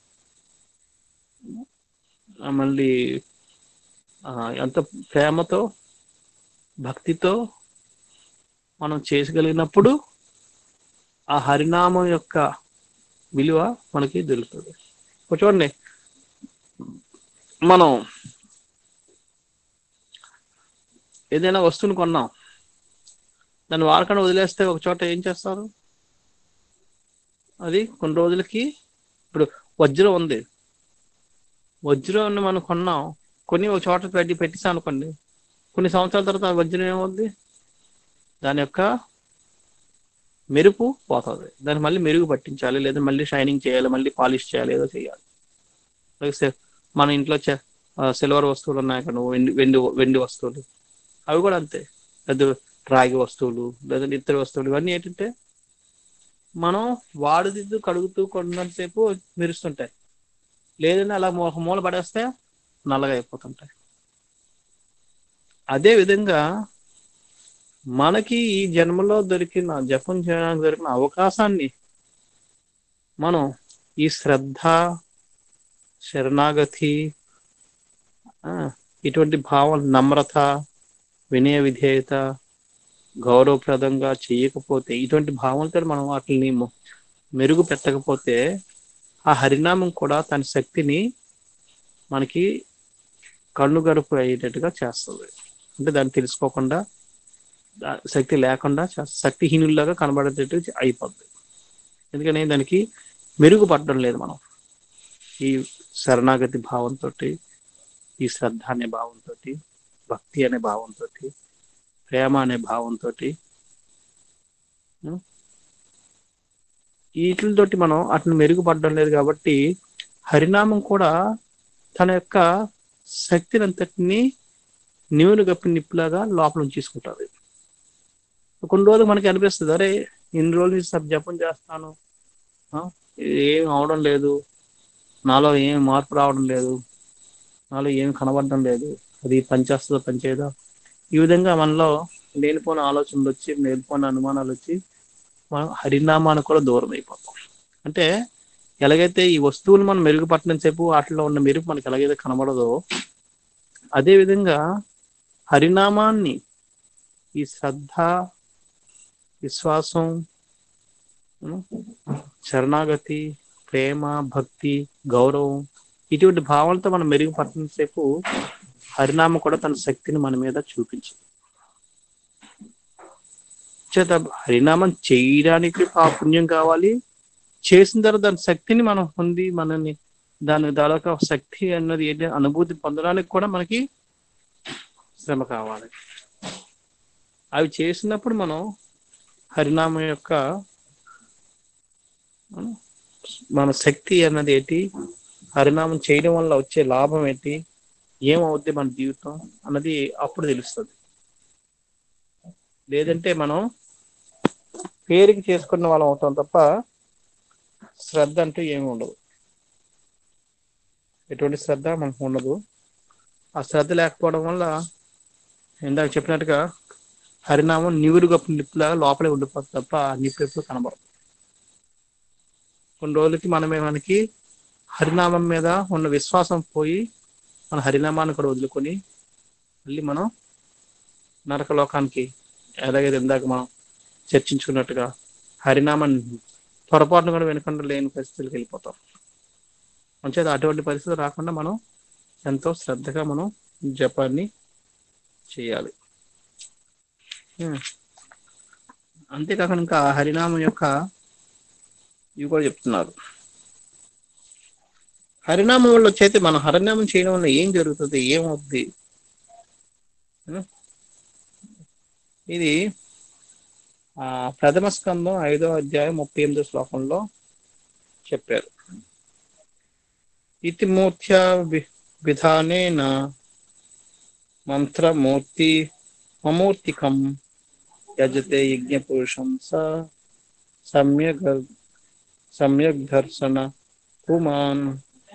ఆ, మళ్ళీ ఆ, ఎంత ప్రేమతో భక్తితో మనం చేయగలిగినప్పుడు ఆ హరినామం యొక్క విలువ మనకి దొరుకుతుంది ఇప్పుడు చూడండి మనం ఏదైనా వస్తువుని కొన్నాం దాన్ని వాడకుండా వదిలేస్తే ఒక చోట ఏం చేస్తారు అది కొన్ని రోజులకి ఇప్పుడు వజ్రం ఉంది వజ్రం మనం కొన్నాం కొన్ని ఒక చోట పెట్టి పెట్టేసాం అనుకోండి కొన్ని సంవత్సరాల తర్వాత ఆ వజ్రం ఏమవుద్ది దాని యొక్క మెరుపు పోతుంది దాన్ని మళ్ళీ మెరుగు పట్టించాలి లేదా మళ్ళీ షైనింగ్ చేయాలి మళ్ళీ పాలిష్ చేయాలి ఏదో చేయాలి అలాగే సె- మన ఇంట్లో సిల్వర్ వస్తువులు ఉన్నాయి అక్కడ వెండి వెండి వెండి వస్తువులు అవి కూడా అంతే పెద్ద రాగి వస్తువులు లేదా ఇతర వస్తువులు ఇవన్నీ ఏంటంటే మనం వాడుదిద్దు కడుగుతూ కొన్నంతసేపు మెరుస్తుంటాయి లేదంటే అలా మూ- మూల పడేస్తే నల్లగా అయిపోతుంటాయి అదే విధంగా మనకి ఈ జన్మలో దొరికిన జపం చేయడానికి దొరికిన అవకాశాన్ని మనం ఈ శ్రద్ధ శరణాగతి ఆ, ఇటువంటి భావం నమ్రత వినయ విధేయత గౌరవప్రదంగా చేయకపోతే ఇటువంటి భావంతో మనం వాటిని ము- మెరుగు పెట్టకపోతే ఆ హరినామం కూడా తన శక్తిని మనకి కన్నుగరుపు అయ్యేటట్టుగా చేస్తుంది అంటే దాన్ని తెలుసుకోకుండా దా- శక్తి లేకుండా చేస్త- శక్తిహీనుల్లాగా కనబడేటట్టు అయిపోద్ది ఎందుకని దానికి మెరుగుపడడం లేదు మనం ఈ శరణాగతి భావంతో ఈ శ్రద్ధ అనే భావంతో భక్తి అనే భావంతో ప్రేమ అనే భావంతో వీటితోటి మనం అట్లా మెరుగుపడడం లేదు కాబట్టి హరినామం కూడా తన యొక్క శక్తిని అంతటిని నీవును గప్పి నిప్పులాగా లోపల ఉంచేసుకుంటుంది కొన్ని రోజులు మనకి అనిపిస్తుంది అరే ఇన్ని రోజులు నుంచి సబ్ జపం చేస్తాను ఆ, ఏం అవడం లేదు నాలో ఏం మార్పు రావడం లేదు నాలో ఏం కనబడడం లేదు అది పనిచేస్తుందో పనిచేయదో ఈ విధంగా మనలో లేనిపోయిన ఆలోచనలు వచ్చి లేనిపోయిన అనుమానాలు వచ్చి మనం హరినామానికి కూడా దూరం అయిపోతాం అంటే ఎలాగైతే ఈ వస్తువులు మనం మెరుగుపట్టడం సేపు వాటిలో ఉన్న మెరుగు మనకి ఎలాగైతే కనబడదో అదే విధంగా హరినామాన్ని ఈ శ్రద్ధ విశ్వాసం ఉం, శరణాగతి ప్రేమ భక్తి గౌరవం ఇటువంటి భావాలతో మనం మెరుగుపట్టడం సేపు హరినామం కూడా తన శక్తిని మన మీద చూపించింది చేత హరినామం చేయడానికి ఆ పుణ్యం కావాలి చేసిన తర్వాత దాని శక్తిని మనం పొంది మనని దాని దాదాపు శక్తి అన్నది ఏంటి అనుభూతి పొందడానికి కూడా మనకి శ్రమ కావాలి అవి చేసినప్పుడు మనం హరినామం యొక్క ఉం, మన శక్తి అన్నది ఏంటి హరినామం చేయడం వల్ల వచ్చే లాభం ఏంటి ఏమవుద్ది మన జీవితం అన్నది అప్పుడు తెలుస్తుంది లేదంటే మనం పేరుకి చేసుకున్న వాళ్ళం అవుతాం తప్ప శ్రద్ధ అంటూ ఏమి ఉండదు ఎటువంటి శ్రద్ధ మనకు ఉండదు ఆ శ్రద్ధ లేకపోవడం వల్ల ఇందాక చెప్పినట్టుగా హరినామం నివురు గప్పు నిప్పులాగా లోపలే ఉండిపోతుంది తప్ప ఆ నిప్పు ఎప్పుడు కనబడదు కొన్ని రోజులకి మనమే మనకి హరినామం మీద ఉన్న విశ్వాసం పోయి మన హరినామాన్ని కూడా వదులుకొని మళ్ళీ మనం నరక లోకానికి ఎలాగైతే ఇందాక మనం చర్చించుకున్నట్టుగా హరినామాన్ని పొరపాటును కూడా వెనుకండ లేని పరిస్థితులకు వెళ్ళిపోతాం మంచిది అటువంటి పరిస్థితులు రాకుండా మనం ఎంతో శ్రద్ధగా మనం జపాన్ని చేయాలి ఉం. అంతేకాకుండా ఇంకా హరినామం యొక్క ఇవి కూడా చెప్తున్నారు హరినామం వల్ల వచ్చైతే మనం హరినామం చేయడం వల్ల ఏం జరుగుతుంది ఏమవుద్ది ఉం? ఇది ఆ ప్రథమ స్కందం ఐదో అధ్యాయం ముప్పై ఎనిమిదో శ్లోకంలో చెప్పారు ఇతి మూర్త్య వి- విధానేన మంత్రమూర్తి మమూర్తికం యజతే యజ్ఞ పురుషం స సమ్యక్ సమ్యక్ దర్శన పుమాన్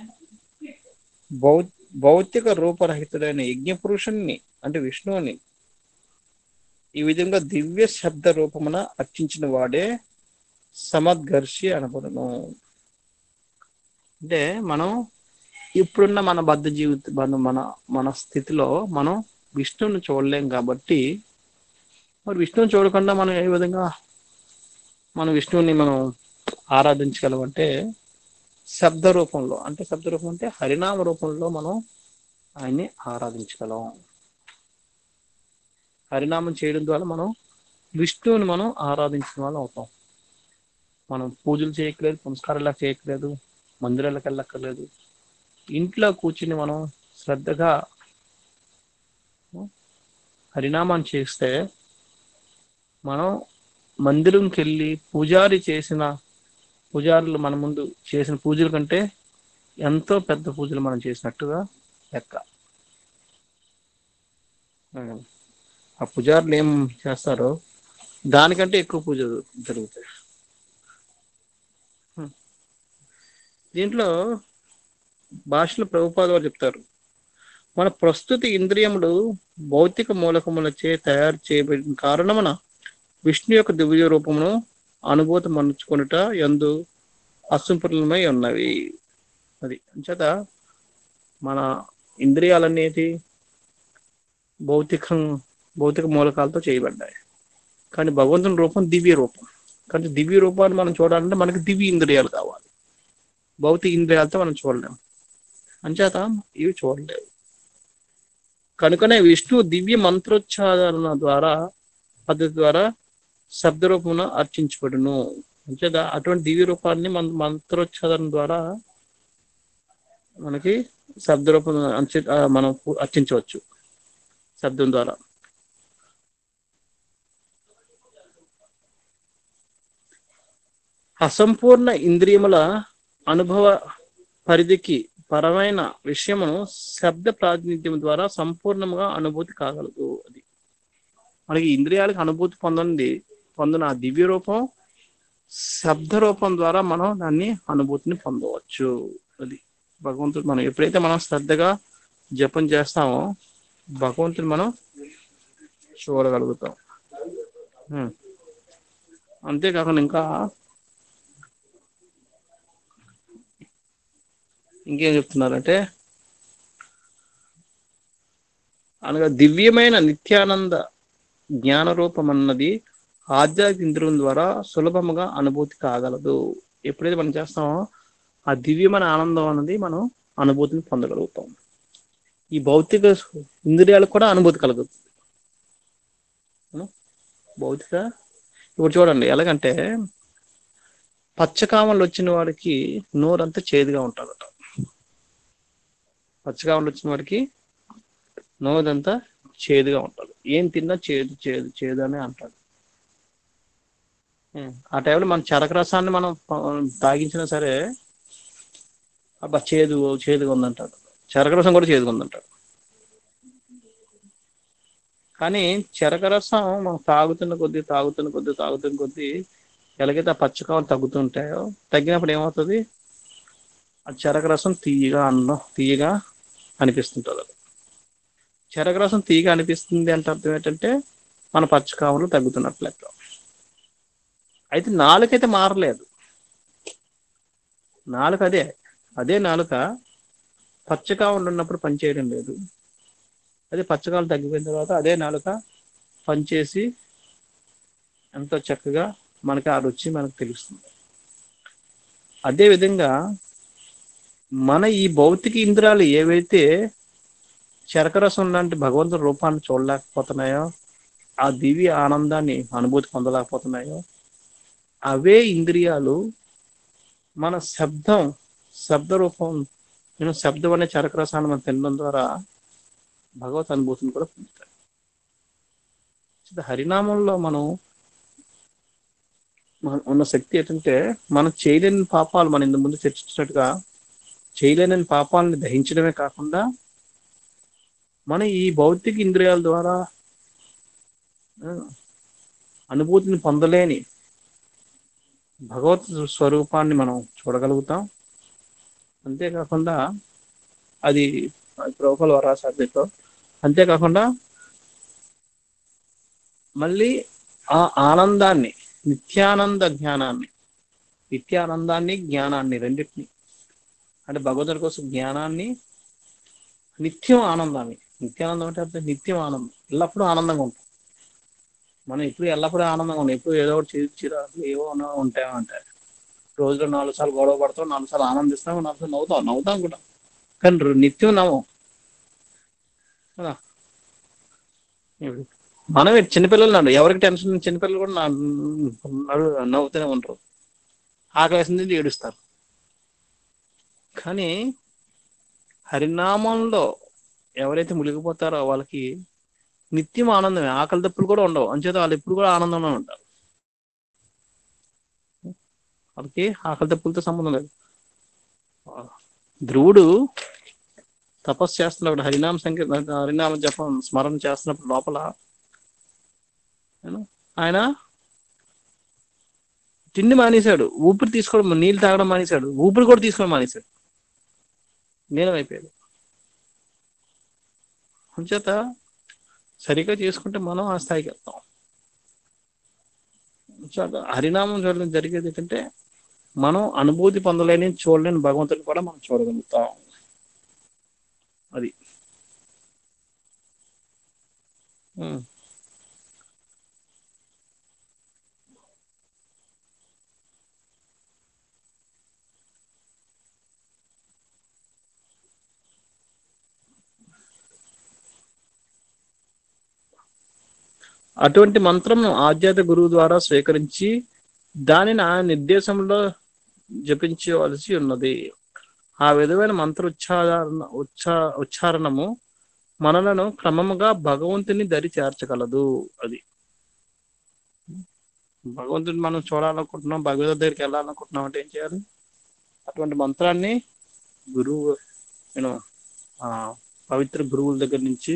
భౌ భౌతిక రూపరహితుడైన యజ్ఞ పురుషుణ్ణి అంటే విష్ణువుని ఈ విధంగా దివ్య శబ్ద రూపమున అర్చించిన వాడే సమద్గర్షి అనబడును అంటే మనం ఇప్పుడున్న మన బద్ధ జీవిత మన మన మన స్థితిలో మనం విష్ణువుని చూడలేం కాబట్టి మరి విష్ణువుని చూడకుండా మనం ఏ విధంగా మనం విష్ణువుని మనం ఆరాధించగలమంటే శబ్ద రూపంలో అంటే శబ్ద రూపం అంటే హరినామ రూపంలో మనం ఆయన్ని ఆరాధించగలం హరినామం చేయడం ద్వారా మనం విష్ణువుని మనం ఆరాధించిన వాళ్ళం అవుతాం మనం పూజలు చేయట్లేదు పునస్కారాలు చేయట్లేదు మందిరాలకు వెళ్ళక్కర్లేదు ఇంట్లో కూర్చుని మనం శ్రద్ధగా హరినామాన్ని చేస్తే మనం మందిరంకి వెళ్ళి పూజారి చేసిన పూజారులు మన ముందు చేసిన పూజల కంటే ఎంతో పెద్ద పూజలు మనం చేసినట్టుగా లెక్క ఆ పూజారులు ఏం చేస్తారో దానికంటే ఎక్కువ పూజ జరుగుతాయి హ్మ్. దీంట్లో భాషలో ప్రభుపాద వారు చెప్తారు మన ప్రస్తుత ఇంద్రియములు భౌతిక మూలకములచే తయారు చేయబడిన కారణమున విష్ణు యొక్క దివ్య రూపమును అనుభూతి మనుచుకొనుట ఎందు అసంపూర్ణమై ఉన్నవి అది అంచేత మన ఇంద్రియాలనేది భౌతికం భౌతిక మూలకాలతో చేయబడ్డాయి కానీ భగవంతుని రూపం దివ్య రూపం కానీ దివ్య రూపాన్ని మనం చూడాలంటే మనకి దివ్య ఇంద్రియాలు కావాలి భౌతిక ఇంద్రియాలతో మనం చూడలేం అంచేత ఇవి చూడలేవు కనుకనే విష్ణు దివ్య మంత్రోచ్చారణ ద్వారా పద్ధతి ద్వారా శబ్ద రూపమున అర్చించబడును అంచేత అటువంటి దివ్య రూపాన్ని మన మంత్రోచ్చారణ ద్వారా మనకి శబ్ద రూపం అంచ- ఆ, మనం అర్చించవచ్చు శబ్దం ద్వారా అసంపూర్ణ ఇంద్రియముల అనుభవ పరిధికి పరమైన విషయమును శబ్ద ప్రాతినిధ్యం ద్వారా సంపూర్ణంగా అనుభూతి కాగలదు అది మనకి ఇంద్రియాలకు అనుభూతి పొందండి పొందిన ఆ దివ్య రూపం శబ్ద రూపం ద్వారా మనం దాన్ని అనుభూతిని పొందవచ్చు అది భగవంతుడు మనం ఎప్పుడైతే మనం శ్రద్ధగా జపం చేస్తామో భగవంతుని మనం చూడగలుగుతాం హ్మ్. అంతేకాకుండా ఇంకా ఇంకేం చెప్తున్నారంటే అనగా దివ్యమైన నిత్యానంద జ్ఞాన రూపం అన్నది ఆధ్యాత్మిక ఇంద్రియం ద్వారా సులభముగా అనుభూతి కాగలదు ఎప్పుడైతే మనం చేస్తామో ఆ దివ్యమైన ఆనందం అన్నది మనం అనుభూతిని పొందగలుగుతాం ఈ భౌతిక ఇంద్రియాలకు కూడా అనుభూతి కలుగుతుంది అవునా? భౌతిక ఇప్పుడు చూడండి ఎలాగంటే పచ్చకామలు వచ్చిన వాడికి నోరంతా చేదుగా ఉంటుందట పచ్చకామలు వచ్చిన వాడికి నోరంతా చేదుగా ఉంటుంది ఏం తిన్నా చేదు చేదు చేదు అని అంటాడు ఉం. ఆ టైంలో మన చెరక రసాన్ని మనం ప- తాగించినా సరే అబ్బా చేదు చేదుగా ఉందంటాడు చెరక రసం కూడా చేదుగా ఉందంటాడు కానీ చెరక రసం మనం తాగుతున్న కొద్దీ తాగుతున్న కొద్దీ తాగుతున్న కొద్దీ ఎలాగైతే ఆ పచ్చకామలు తగ్గుతుంటాయో తగ్గినప్పుడు ఏమవుతుంది ఆ చెరక రసం తీయగా అన్నం తీయగా అనిపిస్తుంటది అది చెరక రసం తీయగా అనిపిస్తుంది అంటే అర్థం ఏంటంటే మన పచ్చకామలు తగ్గుతున్నట్లు లెక్క అయితే నాలుకైతే మారలేదు నాలుక అదే అదే నాలుక పచ్చగా ఉన్నప్పుడు పని చేయడం లేదు అదే పచ్చకాలు తగ్గిపోయిన తర్వాత అదే నాలుక పనిచేసి ఎంతో చక్కగా మనకి ఆ రుచి మనకు తెలుస్తుంది అదే విధంగా మన ఈ భౌతిక ఇంద్రాలు ఏవైతే చెరకరసం లాంటి భగవంతుని రూపాన్ని చూడలేకపోతున్నాయో ఆ దివ్య ఆనందాన్ని అనుభూతి పొందలేకపోతున్నాయో అవే ఇంద్రియాలు మన శబ్దం శబ్ద రూపం నేను శబ్దం అనే చరక రసాన్ని మనం తినడం ద్వారా భగవత్ అనుభూతిని కూడా పొందుతాయి హరినామంలో మనం మన- ఉన్న శక్తి ఏంటంటే మనం చేయలేని పాపాలు మనం ఇంత ముందు చర్చించినట్టుగా చేయలేని పాపాలను దహించడమే కాకుండా మన ఈ భౌతిక ఇంద్రియాల ద్వారా ఆ, అనుభూతిని పొందలేని భగవత్ స్వరూపాన్ని మనం చూడగలుగుతాం అంతేకాకుండా అది ప్రభుత్వాల వరాసాధ్యతో అంతేకాకుండా మళ్ళీ ఆ ఆనందాన్ని నిత్యానంద జ్ఞానాన్ని నిత్యానందాన్ని జ్ఞానాన్ని రెండింటిని అంటే భగవంతుడి కోసం జ్ఞానాన్ని నిత్యం ఆనందాన్ని నిత్యానందం అంటే అర్థం నిత్యం ఆనందం ఎల్లప్పుడూ ఆనందంగా ఉంటాం మనం ఎప్పుడు ఎల్లప్పుడూ ఆనందంగా ఉన్నాం ఎప్పుడు ఏదో ఒకటి చిరు చిరాకు ఏవో ఉన్నా- ఉంటామంటే రోజులో నాలుగు సార్లు గొడవ పడతాం నాలుగు సార్లు ఆనందిస్తాం నాలుగు సార్లు నవ్వుతాం నవ్వుతాం కూడా కానీ రు- నిత్యం నవ్వం కదా ఇప్పుడు మనమే చిన్నపిల్లలు నాడు ఎవరికి టెన్షన్ చిన్నపిల్లలు కూడా నా- నవ్వు- నవ్వుతూనే ఉంటారు ఆకలేసింది ఏడుస్తారు కానీ హరినామంలో ఎవరైతే మునిగిపోతారో వాళ్ళకి నిత్యం ఆనందమే ఆకలి తప్పులు కూడా ఉండవు అంచేత వాళ్ళు ఎప్పుడు కూడా ఆనందంలో ఉంటారు వాళ్ళకి ఆకలి తప్పులతో సంబంధం లేదు ధ్రువుడు తపస్సు చేస్తున్నప్పుడు హరినామ సంఖ్య హరినామ జపం స్మరణ చేస్తున్నప్పుడు లోపల ఏను, ఆయన తిండి మానేశాడు ఊపిరి తీసుకోవడం నీళ్ళు తాగడం మానేశాడు ఊపిరి కూడా తీసుకోవడం మానేశాడు నీలం అయిపోయాడు అంచేత సరిగ్గా చేసుకుంటే మనం ఆ స్థాయికి వెళ్తాం అంచేత హరినామం చూడడం జరిగేది ఏంటంటే మనం అనుభూతి పొందలేని చూడలేని భగవంతుని కూడా మనం చూడగలుగుతాం అది ఉమ్. అటువంటి మంత్రం ఆధ్యాత్మిక గురువు ద్వారా స్వీకరించి దానిని ఆ నిర్దేశంలో జపించవలసి ఉన్నది ఆ విధమైన మంత్ర ఉచ్చారణ ఉచ్చా ఉచ్చారణము మనలను క్రమముగా భగవంతుని దరి చేర్చగలదు అది భగవంతుని మనం చూడాలనుకుంటున్నాం భగవద్ దగ్గరికి వెళ్ళాలనుకుంటున్నాం అంటే ఏం చేయాలి అటువంటి మంత్రాన్ని గురువు నేను పవిత్ర గురువుల దగ్గర నుంచి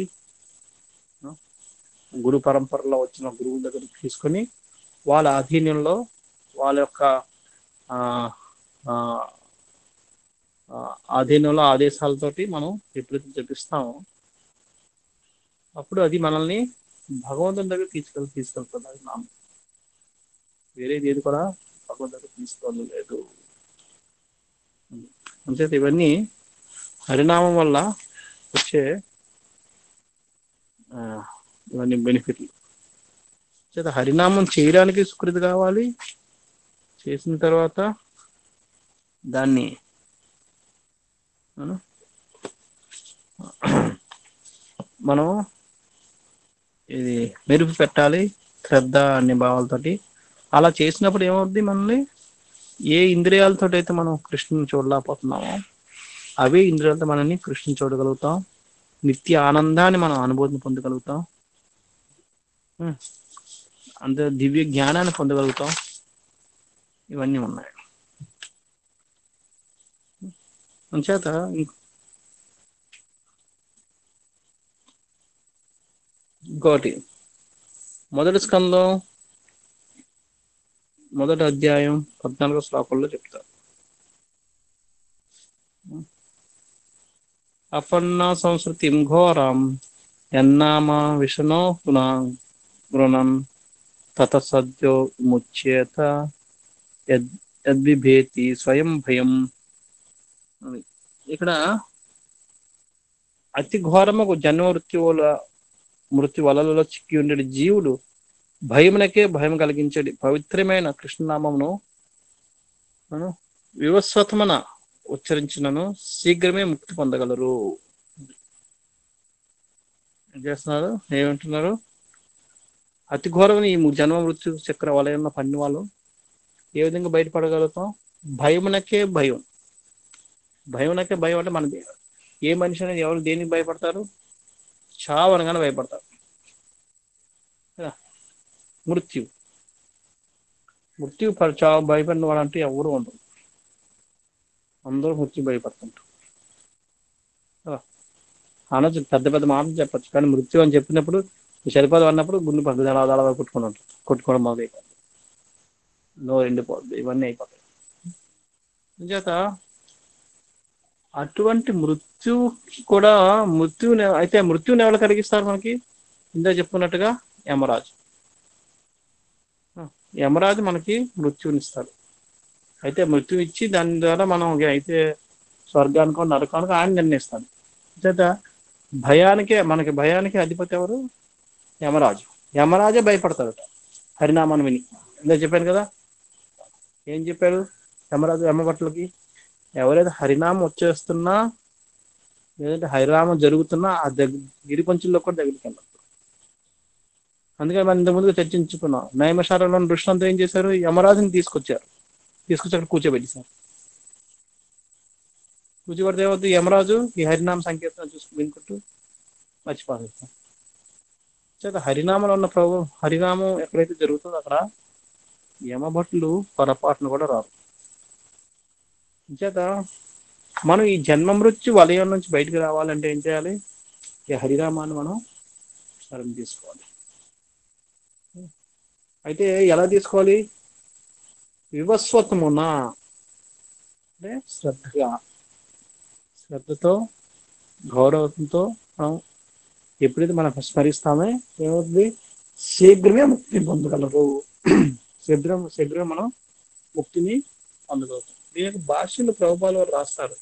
గురు పరంపరలో వచ్చిన గురువుల దగ్గర తీసుకొని వాళ్ళ ఆధీనంలో వాళ్ళ యొక్క ఆ, ఆ, ఆ, ఆధీనంలో ఆదేశాలతోటి మనం ఎప్పుడైతే జపిస్తామో అప్పుడు అది మనల్ని భగవంతుని దగ్గర తీసుకెళ్ళి తీసుకెళ్తుంది అది నామం వేరేది ఏది కూడా భగవంతుని దగ్గర తీసుకోలేదు అంతే ఇవన్నీ హరినామం వల్ల వచ్చే ఆ, ఇవన్నీ బెనిఫిట్లు చేత హరినామం చేయడానికి సుకృతి కావాలి చేసిన తర్వాత దాన్ని మనం మనం ఇది మెరుపు పెట్టాలి శ్రద్ధ అనే భావాలతోటి అలా చేసినప్పుడు ఏమవుద్ది మనల్ని ఏ ఇంద్రియాలతో అయితే మనం కృష్ణుని చూడలేకపోతున్నామో అవే ఇంద్రియాలతో మనల్ని కృష్ణుని చూడగలుగుతాం నిత్య ఆనందాన్ని మనం అనుభూతిని పొందగలుగుతాం ఉం. అంతే దివ్య జ్ఞానాన్ని పొందగలుగుతాం ఇవన్నీ ఉన్నాయి అంచేత ఇం- ఇంకోటి మొదటి స్కందం మొదటి అధ్యాయం పద్నాలుగో శ్లోకంలో చెప్తారు అపన్నా సంస్కృతిం ఘోరం యన్నామ విషణో పునా గృణన్ తత సద్యో ముచ్యేత యద్ యద్విభేతి స్వయం భయం అని ఇక్కడ అతి ఘోరముకు జన్మ మృత్యువుల మృత్యు వలలలో చిక్కి ఉండే జీవుడు భయమునకే భయం కలిగించడి పవిత్రమైన కృష్ణనామమును మనం వివస్వతమన ఉచ్చరించినను శీఘ్రమే ముక్తి పొందగలరు ఏం చేస్తున్నారు ఏమంటున్నారు అతి ఘోరమైన ఈ జన్మ మృత్యు చక్ర వలయంలో పన్ని వాళ్ళు ఏ విధంగా బయటపడగలుగుతాం భయమునకే భయం భయమునకే భయం అంటే మనది ఏ మనిషి అనేది ఎవరు దేనికి భయపడతారు చావు అనగానే భయపడతారు కదా? మృత్యు మృత్యు ప- చావు భయపడిన వాడు అంటే ఎవరు ఉండరు అందరూ మృత్యు భయపడుతుంటారు కదా? అనొచ్చు పెద్ద పెద్ద మాటలు చెప్పచ్చు కానీ మృత్యు అని చెప్పినప్పుడు చనిపోదాం అన్నప్పుడు గుండె పక్కన దళ దళ కొట్టుకొని ఉంటారు కొట్టుకోవడం మొదలు నోరు ఎండిపోద్ది ఇవన్నీ అయిపోతాయి చేత అటువంటి మృత్యుకి కూడా మృత్యుని అయితే మృత్యుని ఎవరు కలిగిస్తారు మనకి ఇందా చెప్పుకున్నట్టుగా యమరాజు ఆ, యమరాజు మనకి మృత్యునిస్తాడు అయితే మృత్యు ఇచ్చి దాని ద్వారా మనం అయితే స్వర్గానికో నరకానికో ఆయన నిర్ణయిస్తాడు చేత భయానికే మనకి భయానికి అధిపతి ఎవరు యమరాజు యమరాజే భయపడతాడట హరినామాన్ని విని ఇందా చెప్పాను కదా ఏం చెప్పారు యమరాజు యమభట్లకి ఎవరైతే హరినామం వచ్చేస్తున్నా లేదంటే హరినామం జరుగుతున్నా ఆ దగ్గర గిరిపంచుల్లో కూడా దగ్గరికి వెళ్ళారు అందుకని మనం ఇంతకుముందు చర్చించుకున్నాం నయమశాలలో ఋషులంతా ఏం చేశారు యమరాజుని తీసుకొచ్చారు తీసుకొచ్చి అక్కడ కూర్చోబెట్టేశారు కూర్చోబెడితే ఏమవుతుంది యమరాజు ఈ హరినామ సంకీర్తన చూసుకుని వినుకుంటూ మర్చిపోతాం చేత హరినామంలో ఉన్న ప్రభు హరినామం ఎక్కడైతే జరుగుతుందో అక్కడ యమభట్లు పొరపాటును కూడా రారు చేత మనం ఈ జన్మ మృత్యు వలయం నుంచి బయటకు రావాలంటే ఏం చేయాలి ఈ హరినామాన్ని మనం స్మరణ తీసుకోవాలి అయితే ఎలా తీసుకోవాలి వివస్వతమున అంటే శ్రద్ధగా శ్రద్ధతో గౌరవంతో మనం ఎప్పుడైతే మనం స్మరిస్తామో ఏమవుతుంది శీఘ్రమే ముక్తి పొందగలరు శీఘ్రం శీఘ్రం మనం ముక్తిని పొందగలుగుతాం దీని యొక్క భాషలు ప్రభుపాలు వారు రాస్తారు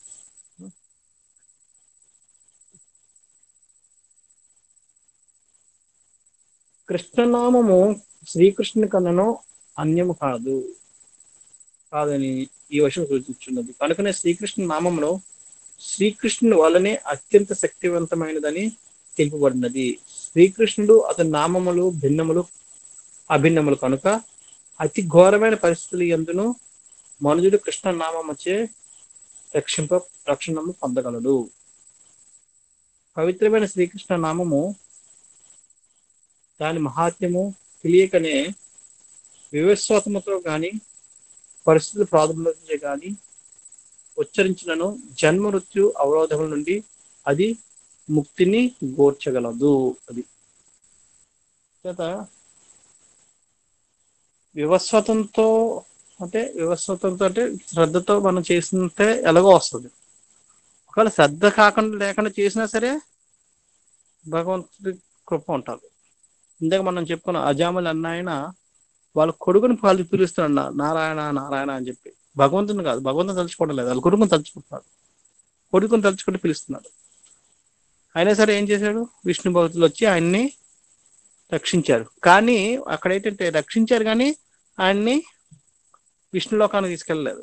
కృష్ణనామము శ్రీకృష్ణుని కన్నను అన్యము కాదు కాదని ఈ విషయం సూచించున్నది కనుకనే శ్రీకృష్ణ నామంలో శ్రీకృష్ణుని వలనే అత్యంత శక్తివంతమైనదని తెలుపబడినది శ్రీకృష్ణుడు అతని నామములు భిన్నములు అభిన్నములు కనుక అతి ఘోరమైన పరిస్థితులు ఎందును మనుజుడు కృష్ణ నామముచే రక్షింప రక్షణము పొందగలడు పవిత్రమైన శ్రీకృష్ణ నామము దాని మహాత్మ్యము తెలియకనే వివస్వాతముతో గాని పరిస్థితులు ప్రారంభించే గాని ఉచ్చరించినను జన్మ మృత్యు అవరోధముల నుండి అది ముక్తిని గోర్చగలదు అది చేత వివస్వతంతో అంటే వివస్వతంతో అంటే శ్రద్ధతో మనం చేసినంతే ఎలాగో వస్తుంది ఒకవేళ శ్రద్ధ కాకుండా లేకుండా చేసినా సరే భగవంతుడి కృప ఉంటుంది ఇందాక మనం చెప్పుకున్న అజాములు అన్న ఆయన వాళ్ళ కొడుకుని పాలు పిలుస్తున్నాడు నారాయణ నారాయణ అని చెప్పి భగవంతుని కాదు భగవంతుని తలుచుకోవడం లేదు వాళ్ళ కొడుకుని తలుచుకుంటున్నాడు కొడుకుని తలుచుకుంటూ పిలుస్తున్నాడు అయినా సరే ఏం చేశాడు విష్ణు భక్తులు వచ్చి ఆయన్ని రక్షించారు కానీ అక్కడ ఏంటంటే రక్షించారు కానీ ఆయన్ని విష్ణులోకానికి తీసుకెళ్ళలేదు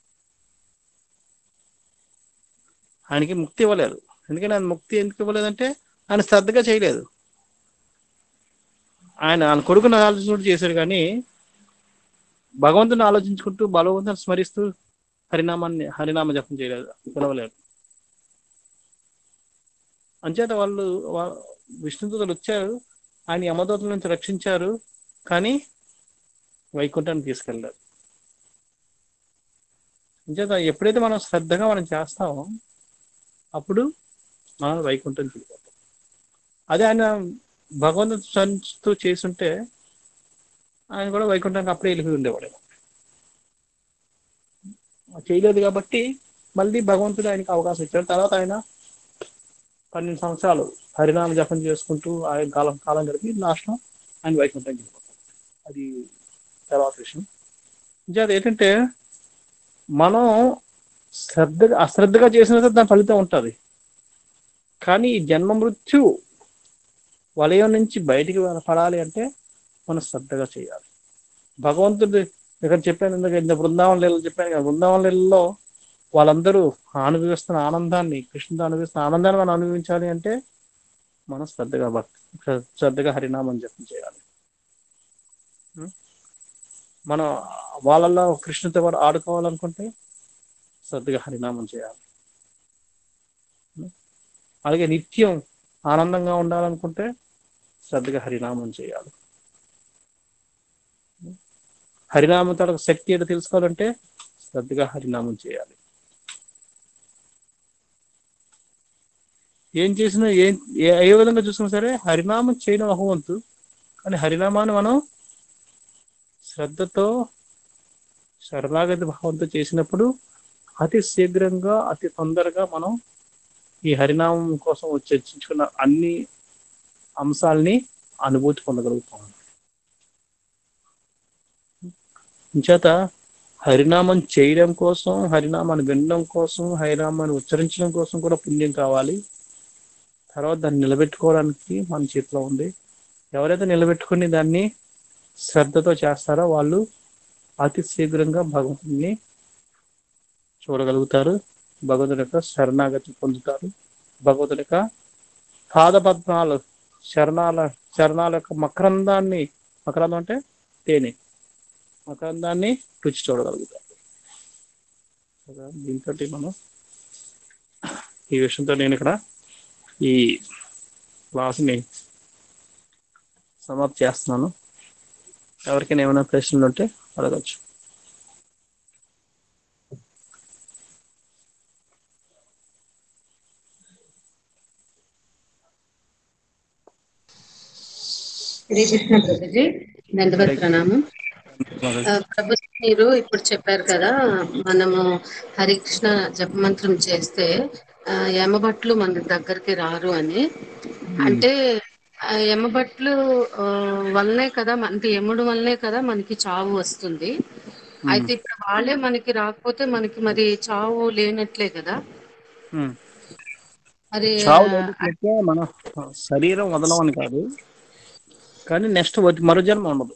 ఆయనకి ముక్తి ఇవ్వలేదు ఎందుకని ఆయన ముక్తి ఎందుకు ఇవ్వలేదంటే ఆయన శ్రద్ధగా చేయలేదు ఆయన ఆయన కొడుకుని ఆలోచించుకుంటూ చేశాడు కానీ భగవంతుని ఆలోచించుకుంటూ భగవంతుని స్మరిస్తూ హరినామాన్ని హరినామ జపం చేయలేదు పిలవలేదు అంచేత వాళ్ళు వా- విష్ణుదూతలు వచ్చారు ఆయన యమదూతల నుంచి రక్షించారు కానీ వైకుంఠానికి తీసుకెళ్ళారు అంచేత ఎప్పుడైతే మనం శ్రద్ధగా మనం చేస్తామో అప్పుడు మనం వైకుంఠం వెళ్ళిపోతాం అదే ఆయన భగవంతుడు సంచుతూ చేసుంటే ఆయన కూడా వైకుంఠానికి అప్పుడే వెళ్ళిపోయి ఉండేవాడు చేయలేదు కాబట్టి మళ్ళీ భగవంతుడు ఆయనకి అవకాశం ఇచ్చాడు తర్వాత ఆయన పన్నెండు సంవత్సరాలు హరినామ జపం చేసుకుంటూ ఆయన కాలం కాలం గడిపి లాస్ట్లో ఆయన వైకుంఠం వెళ్ళిపోతాడు అది తర్వాత విషయం ఇంకా అది ఏంటంటే మనం శ్రద్ధగా అశ్రద్ధగా చేసిన దాని ఫలితం ఉంటుంది కానీ ఈ జన్మ మృత్యు వలయం నుంచి బయటికి పడాలి అంటే మనం శ్రద్ధగా చేయాలి భగవంతుడు ఇక్కడ చెప్పాను ఇందాక ఇంత బృందావన లీలలో చెప్పాను కదా బృందావన లీలలో వాళ్ళందరూ అనుభవిస్తున్న ఆనందాన్ని కృష్ణుడు అనుభవిస్తున్న ఆనందాన్ని మనం అనుభవించాలి అంటే మనం శ్రద్ధగా భక్తి శ్రద్ధగా హరినామం జపం చేయాలి ఉం? మనం వాళ్ళల్లో కృష్ణుతో పాటు ఆడుకోవాలనుకుంటే శ్రద్ధగా హరినామం చేయాలి ఉం? అలాగే నిత్యం ఆనందంగా ఉండాలనుకుంటే శ్రద్ధగా హరినామం చేయాలి ఉం? హరినామం తన శక్తి ఏంటో తెలుసుకోవాలంటే శ్రద్ధగా హరినామం చేయాలి ఏం చేసినా ఏం ఏ ఏ విధంగా చూసుకున్నా సరే హరినామం చేయడం ఒక వంతు కానీ హరినామాన్ని మనం శ్రద్ధతో శరణాగతి భావంతో చేసినప్పుడు అతి శీఘ్రంగా అతి తొందరగా మనం ఈ హరినామం కోసం చర్చించుకున్న అన్ని అంశాలని అనుభూతి పొందగలుగుతాం చేత హరినామం చేయడం కోసం హరినామాన్ని వినడం కోసం హరినామాన్ని ఉచ్చరించడం కోసం కూడా పుణ్యం కావాలి తర్వాత దాన్ని నిలబెట్టుకోవడానికి మన చేతిలో ఉంది ఎవరైతే నిలబెట్టుకుని దాన్ని శ్రద్ధతో చేస్తారో వాళ్ళు అతి శీఘ్రంగా భగవంతుని చూడగలుగుతారు భగవంతుని యొక్క శరణాగతి పొందుతారు భగవంతుని యొక్క పాదపద్మాలు శరణాల శరణాల యొక్క మకరందాన్ని మకరందం అంటే తేనె మకరందాన్ని రుచి చూడగలుగుతారు కదా, దీంతో మనం ఈ విషయంతో నేను ఇక్కడ ఈ క్లాస్ని సమాప్తి చేస్తున్నాను ఎవరికైనా ఏమైనా ప్రశ్నలు ఉంటే అడగచ్చు శ్రీ కృష్ణ ప్రభుజీ దండవత్ ప్రణామం ఆ, ప్రభు మీరు ఇప్పుడు చెప్పారు కదా మనము హరికృష్ణ జపమంత్రం చేస్తే ఆ, యమభట్లు మన దగ్గరికి రారు అని అంటే ఆ యమభట్లు ఆ, వల్లనే కదా మన- అంటే యముడు వల్లనే కదా మనకి చావు వస్తుంది అయితే ఇప్పుడు వాళ్ళే మనకి రాకపోతే మనకి మరి చావు లేనట్లే కదా ఉమ్. మరి చావు ఆ, లేకపోతే మన శరీరం వదలమని కాదు కానీ నెక్స్ట్ మరో జన్మ ఉండదు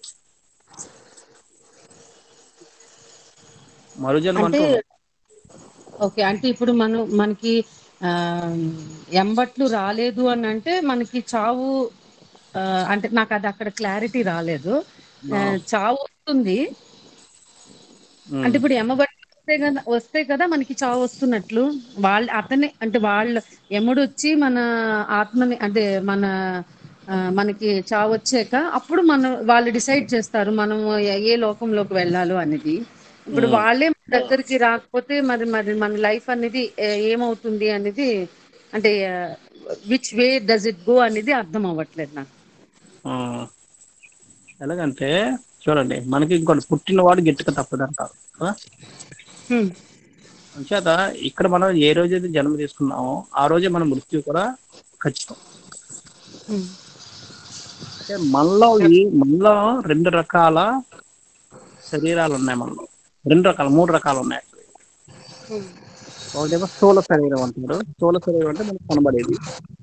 మరో జన్మ అంటే అంటూ ఉండదు. ఓకే అంటే ఇప్పుడు మనం మనకి ఆ ఎంబట్లు రాలేదు అని అంటే మనకి చావు ఆ, అంటే నాకు అది అక్కడ క్లారిటీ రాలేదు ఆ, చావు వస్తుంది ఉమ్. అంటే ఇప్పుడు ఎమ్మబట్టి వస్తే కదా వస్తే కదా మనకి చావు వస్తున్నట్లు వాళ్ళ అతనే అంటే వాళ్ళ ఎముడు వచ్చి మన ఆత్మని అంటే మన ఆ, మనకి చావు వచ్చాక అప్పుడు మనం వాళ్ళు డిసైడ్ చేస్తారు మనం ఏ- ఏ లోకంలోకి వెళ్ళాలో అనేది ఇప్పుడు ఉమ్. వాళ్ళే మన దగ్గరికి రాకపోతే మరి మరి మన లైఫ్ అనేది ఏ- ఏమవుతుంది అనేది అంటే which way does it go అనేది అర్థం అవ్వట్లేదు నాకు ఆ. ఎలాగంటే చూడండి మనకి ఇంకోటి పుట్టినవాడు గట్టిగా తప్పదంటారు కదా హ్మ్. అంచేత ఇక్కడ మనం ఏ రోజైతే జన్మ తీసుకున్నామో ఆ రోజే మన మృత్యు కూడా ఖచ్చితం హ్మ్. అంటే మనలో ఈ మనలో రెండు రకాల శరీరాలు ఉన్నాయి మనలో రెండు రకాలు మూడు రకాలు ఉన్నాయి actually. హ్మ్. ఒకటేమో స్థూల శరీరం అంటారు స్థూల శరీరం అంటే మనకు కనబడేది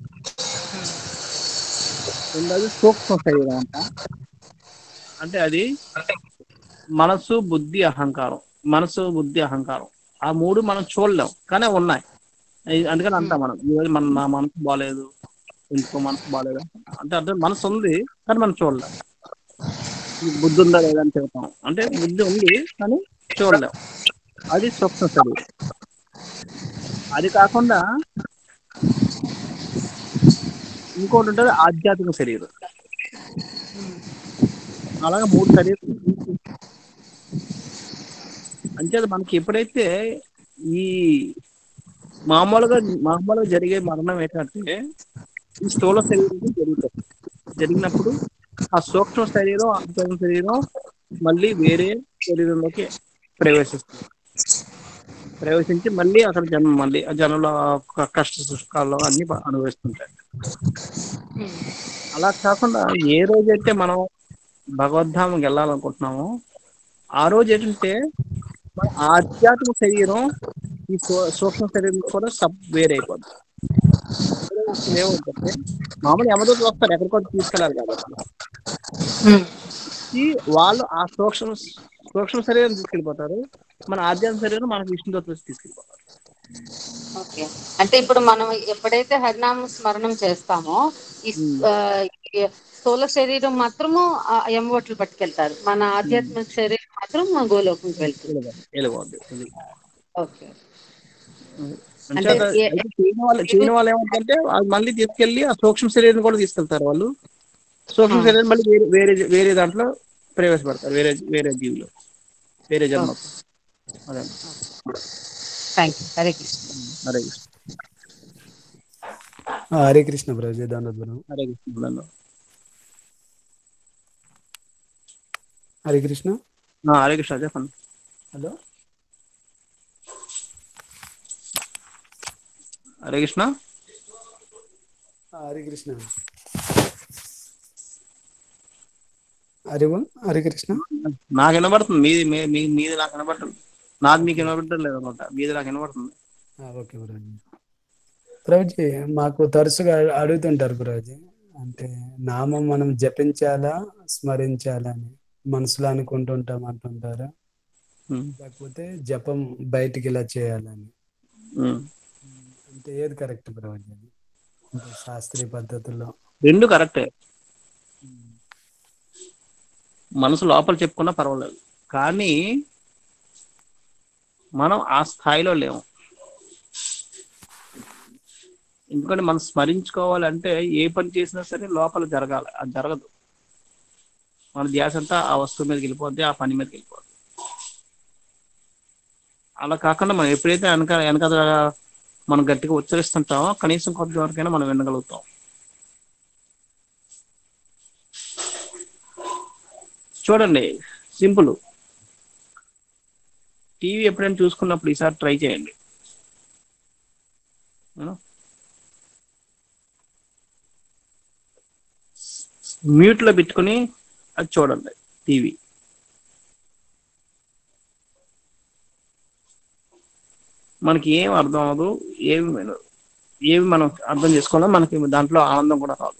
రెండోది సూక్ష్మ శరీరం అంట అంటే అది మనసు బుద్ధి అహంకారం మనసు బుద్ధి అహంకారం ఆ మూడు మనం చూడలేం కానీ అవి ఉన్నాయి ఇది- అందుకని అంటాం మనం ఈరోజు మన నా మనసు బాగాలేదు ఇంకో మనసు బాగాలేదు అంటే అర్థం మనసు ఉంది కానీ మనం చూడలేం నీకు బుద్ధి ఉందా లేదా అని చెప్తాం అంటే బుద్ధి ఉంది కానీ చూడలేం అది సూక్ష్మ శరీరం అది కాకుండా ఇంకోటి ఉంటుంది ఆధ్యాత్మిక శరీరం అలాగే మూడు శరీరం అంచేది మనకి ఎప్పుడైతే ఈ మామూలుగా మామూలుగా జరిగే మరణం ఏంటంటే ఈ స్థూల శరీరం జరుగుతుంది జరిగినప్పుడు ఆ సూక్ష్మ శరీరం ఆధ్యాత్మిక శరీరం మళ్ళీ వేరే శరీరంలోకి ప్రవేశిస్తుంది ప్రవేశించి మళ్ళీ అక్కడ జన్మ మళ్ళీ ఆ జనంలో కష్ట సుఖాల్లో అన్ని అనుభవిస్తుంటాయి అలా కాకుండా ఏ రోజైతే మనం భగవద్ధామకి వెళ్ళాలనుకుంటున్నామో ఆ రోజు ఏంటంటే మన ఆధ్యాత్మిక శరీరం ఈ సూ- సూక్ష్మ శరీరం కూడా సబ్ వేరైపోద్ది వేరే ఏమవుతుందంటే మామూలు యమదూతలు వస్తారు ఎక్కడికో తీసుకెళ్ళాలి కాబట్టి ఈ వాళ్ళు ఆ సూక్ష్మ సూక్ష్మ శరీరం తీసుకెళ్ళిపోతారు మన ఆధ్యాత్మిక శరీరం మనకు విష్ణుదత్తులు వచ్చి తీసుకెళ్ళిపోతారు ఓకే అంటే ఇప్పుడు మనం ఎప్పుడైతే హరినామ స్మరణం చేస్తామో ఈ Hmm. ఆ, ఈ స్థూల శరీరం మాత్రము ఆ యమవట్లు పట్టుకెళ్తారు మన ఆధ్యాత్మిక శరీరం మాత్రం మన గోలోకంకి వెళ్తుంది వెళ్ళిపోద్ది వెళ్ళిపోద్ది ఇది. ఓకే అంటే అంటే ఏ- అయితే చేయని వాళ్ళు చేయని వాళ్ళు ఏమంటే అది మళ్ళీ తీసుకెళ్లి ఆ సూక్ష్మ శరీరం కూడా తీసుకెళ్తారు వాళ్ళు సూక్ష్మ ఆ. శరీరం మళ్ళీ వేరే వేరే వేరే దాంట్లో ప్రవేశపెడతారు వేరే వేరే జీవులు వేరే జన్మ అదే థ్యాంక్ యూ హరే కృష్ణ హరే కృష్ణ ఆ, హరే కృష్ణ ప్రభుజీ దానోద్వరం హరే కృష్ణ దండం. హరే కృష్ణ ఆ, హరే కృష్ణ చెప్పండి హలో హరే కృష్ణ ఆ, హరే కృష్ణ హరి ఓం హరే కృష్ణ నాకు వినబడుతుంది మీది మీ- మీ- మీది నాకు వినబడుతుంది నాది మీకు వినబడటం లేదు అనమాట మీది నాకు వినబడుతుంది ఆ, ఓకే ప్రభుజీ ప్రభుజీ మాకు తరచుగా అడుగుతుంటారు ప్రభుజీ అంటే నామం మనం జపించాలా స్మరించాలా అని మనసులో అనుకుంటుంటాం అంటుంటారా ఉమ్, లేకపోతే జపం బయటికి ఇలా చేయాలని ఉమ్. అంటే ఏది కరెక్ట్ ప్రభుజీ అంటే శాస్త్రీయ పద్ధతుల్లో రెండు కరెక్టే మనసు లోపల చెప్పుకున్నా పర్వాలేదు కానీ మనం ఆ స్థాయిలో లేము ఎందుకంటే మనం స్మరించుకోవాలంటే ఏ పని చేసినా సరే లోపల జరగాలి అది జరగదు మన ధ్యాస అంతా ఆ వస్తువు మీదకి వెళ్ళిపోద్ది ఆ పని మీదకి వెళ్ళిపోద్ది అలా కాకుండా మనం ఎప్పుడైతే వెనక వెనక మనం గట్టిగా ఉచ్చరిస్తుంటామో కనీసం కొద్ది వరకైనా మనం వినగలుగుతాం చూడండి సింపుల్ టీవీ ఎప్పుడైనా చూసుకున్నప్పుడు ఈసారి ట్రై చేయండి మ్యూట్ లో పెట్టుకుని అది చూడండి టీవీ మనకి ఏం అర్థం అవ్వదు ఏమి వినదు. ఏమి మనం అర్థం చేసుకోవాలో మనకి దాంట్లో ఆనందం కూడా రాదు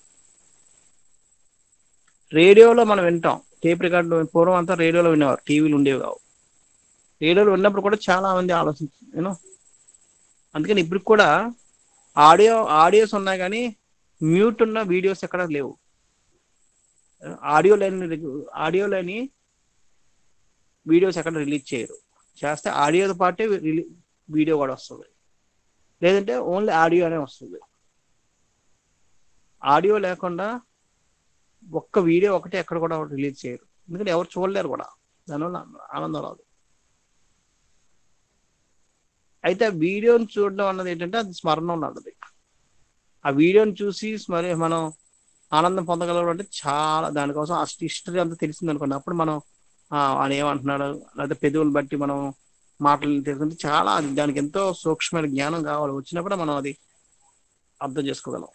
రేడియోలో మనం వింటాం టేప్ రికార్డులో పూర్వం అంతా రేడియోలో వినేవారు టీవీలు ఉండేవి కావు రేడియోలో విన్నప్పుడు కూడా చాలా మంది ఆలోచించు యూనో అందుకని ఇప్పుడు కూడా ఆడియో ఆడియోస్ ఉన్నాయి కానీ మ్యూట్ ఉన్న వీడియోస్ ఎక్కడ లేవు ఆడియో లేని ఆడియో లేని వీడియోస్ ఎక్కడ రిలీజ్ చేయరు చేస్తే ఆడియోతో పాటే రిలీ వీడియో కూడా వస్తుంది లేదంటే ఓన్లీ ఆడియో అనే వస్తుంది ఆడియో లేకుండా ఒక్క వీడియో ఒకటి ఎక్కడ కూడా రిలీజ్ చేయరు ఎందుకంటే ఎవరు చూడలేరు కూడా దానివల్ల ఆనందం రాదు అయితే ఆ వీడియోని చూడడం అన్నది ఏంటంటే అది స్మరణ ఉన్నది ఆ వీడియోని చూసి మరి మనం ఆనందం పొందగలగడం అంటే చాలా దానికోసం అಷ್ಟು హిస్టరీ అంతా తెలిసింది అనుకోండి అప్పుడు మనం ఆ, ఆయన ఏమంటున్నాడు లేదా పెదవులు బట్టి మనం మాటలు తెలుసుకుంటే చాలా అది దానికి ఎంతో సూక్ష్మమైన జ్ఞానం కావాలి వచ్చినప్పుడు మనం అది అర్థం చేసుకోగలం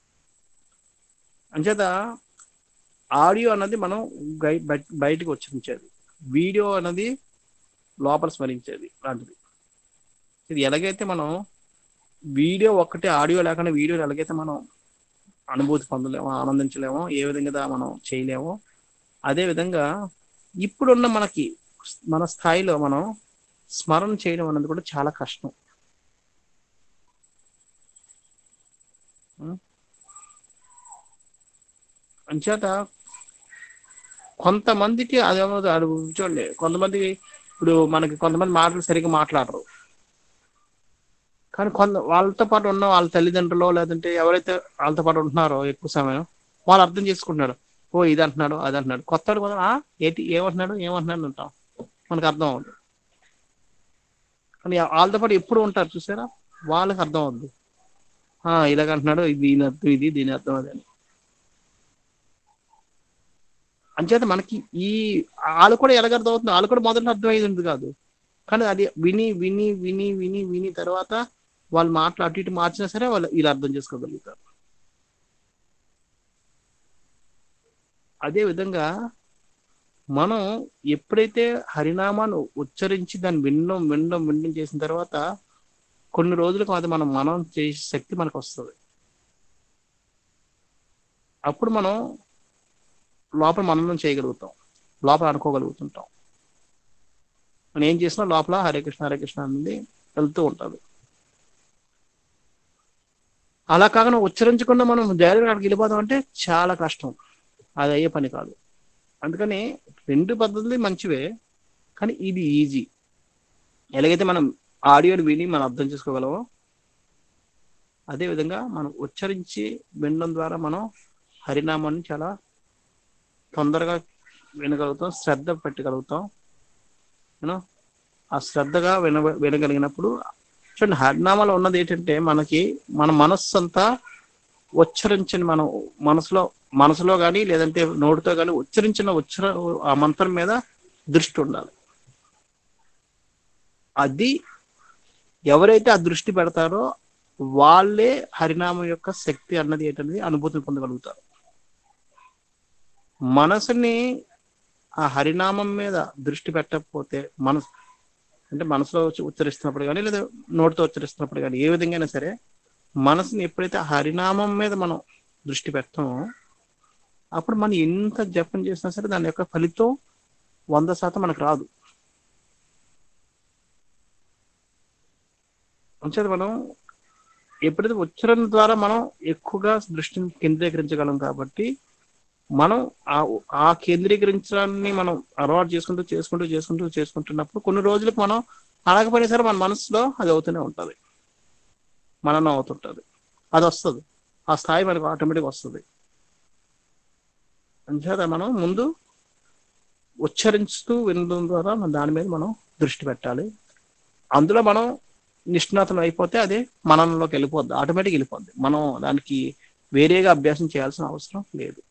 అంచేత ఆడియో అన్నది మనం గై- బయ- బయటికి వచ్చించేది వీడియో అన్నది లోపల స్మరించేది లాంటిది ఇది ఎలాగైతే మనం వీడియో ఒక్కటే ఆడియో లేకుండా వీడియో ఎలాగైతే మనం అనుభూతి పొందలేమో ఆనందించలేమో ఏ విధంగా దా మనం చేయలేమో అదే విధంగా ఇప్పుడున్న మనకి మన స్థాయిలో మనం స్మరణ చేయడం అన్నది కూడా చాలా కష్టం ఉం? అంచేత కొంతమందికి అదేమో అది చూడండి కొంతమంది ఇప్పుడు మనకి కొంతమంది మాటలు సరిగ్గా మాట్లాడరు కానీ కొంత వాళ్ళతో పాటు ఉన్న వాళ్ళ తల్లిదండ్రులు లేదంటే ఎవరైతే వాళ్ళతో పాటు ఉంటున్నారో ఎక్కువ సమయం వాళ్ళు అర్థం చేసుకుంటున్నారు ఓ ఇది అంటున్నాడు అది అంటున్నాడు కొత్త కూడా "ఆ, ఏంటి ఏమంటున్నాడు ఏమంటున్నాడు అంటాం మనకు అర్థం అవ్వదు కానీ వాళ్ళతో పాటు ఎప్పుడు ఉంటారు చూసారా వాళ్ళకి అర్థం అవుద్ది "ఆ, ఇలాగ అంటున్నాడు ఇది దీని అర్థం ఇది దీని అర్థం అది అని అంచేత మనకి ఈ వాళ్ళు కూడా ఎలాగ అర్థం అవుతుంది వాళ్ళు కూడా మొదట అర్థం అయ్యేది కాదు కానీ అది విని విని విని విని విని తర్వాత వాళ్ళు మాటలు అటు ఇటు మార్చినా సరే వాళ్ళు వీళ్ళు అర్థం చేసుకోగలుగుతారు అదే విధంగా మనం ఎప్పుడైతే హరినామాను ఉచ్చరించి దాన్ని వినడం వినడం వినడం చేసిన తర్వాత కొన్ని రోజులకు అది మనం మనం చేసే శక్తి మనకు వస్తుంది అప్పుడు మనం లోపల మననం చేయగలుగుతాం లోపల అనుకోగలుగుతుంటాం మనం ఏం చేసినా లోపల హరే కృష్ణ హరే కృష్ణ అనేది వెళ్తూ ఉంటుంది అలా కాకుండా ఉచ్చరించకుండా మనం డైరెక్ట్ అక్కడికి వెళ్ళిపోతాం అంటే చాలా కష్టం అది అయ్యే పని కాదు అందుకని రెండు పద్ధతులు మంచివే కానీ ఇది ఈజీ ఎలాగైతే మనం ఆడియోని విని మనం అర్థం చేసుకోగలమో అదే విధంగా మనం ఉచ్చరించి వినడం ద్వారా మనం హరినామాన్ని చాలా తొందరగా వినగలుగుతాం శ్రద్ధ పెట్టగలుగుతాం యూనో ఆ శ్రద్ధగా విన వినగలిగినప్పుడు చూడండి హరినామాలో ఉన్నది ఏంటంటే మనకి మన మనస్సు అంతా ఉచ్చరించని మనం మనసులో మనసులో కానీ లేదంటే నోటితో కానీ ఉచ్చరించిన ఉచ్చర ఆ మంత్రం మీద దృష్టి ఉండాలి అది ఎవరైతే ఆ దృష్టి పెడతారో వాళ్ళే హరినామం యొక్క శక్తి అన్నది ఏంటనేది అనుభూతిని పొందగలుగుతారు మనసుని ఆ హరినామం మీద దృష్టి పెట్టకపోతే మనసు అంటే మనసులో వచ్చి ఉచ్చరిస్తున్నప్పుడు కానీ లేదా నోటితో ఉచ్చరిస్తున్నప్పుడు కానీ ఏ విధంగా అయినా సరే మనసుని ఎప్పుడైతే ఆ హరినామం మీద మనం దృష్టి పెడతామో అప్పుడు మనం ఎంత జపం చేసినా సరే దాని యొక్క ఫలితం వంద శాతం మనకు రాదు అంచేది మనం ఎప్పుడైతే ఉచ్చరణ ద్వారా మనం ఎక్కువగా దృష్టిని కేంద్రీకరించగలం కాబట్టి మనం ఆ ఆ కేంద్రీకరించడాన్ని మనం అలవాటు చేసుకుంటూ చేసుకుంటూ చేసుకుంటూ చేసుకుంటున్నప్పుడు కొన్ని రోజులకు మనం అలాగపోయినా సరే మన మనసులో అది అవుతూనే ఉంటుంది మననం అవుతుంటుంది అది వస్తుంది ఆ స్థాయి మనకు ఆటోమేటిక్ వస్తుంది అంచేత మనం ముందు ఉచ్చరిస్తూ వినడం ద్వారా మన దాని మీద మనం దృష్టి పెట్టాలి అందులో మనం నిష్ణాతం అయిపోతే అదే మనలోకి వెళ్ళిపోద్ది ఆటోమేటిక్ వెళ్ళిపోద్ది మనం దానికి వేరేగా అభ్యాసం చేయాల్సిన అవసరం లేదు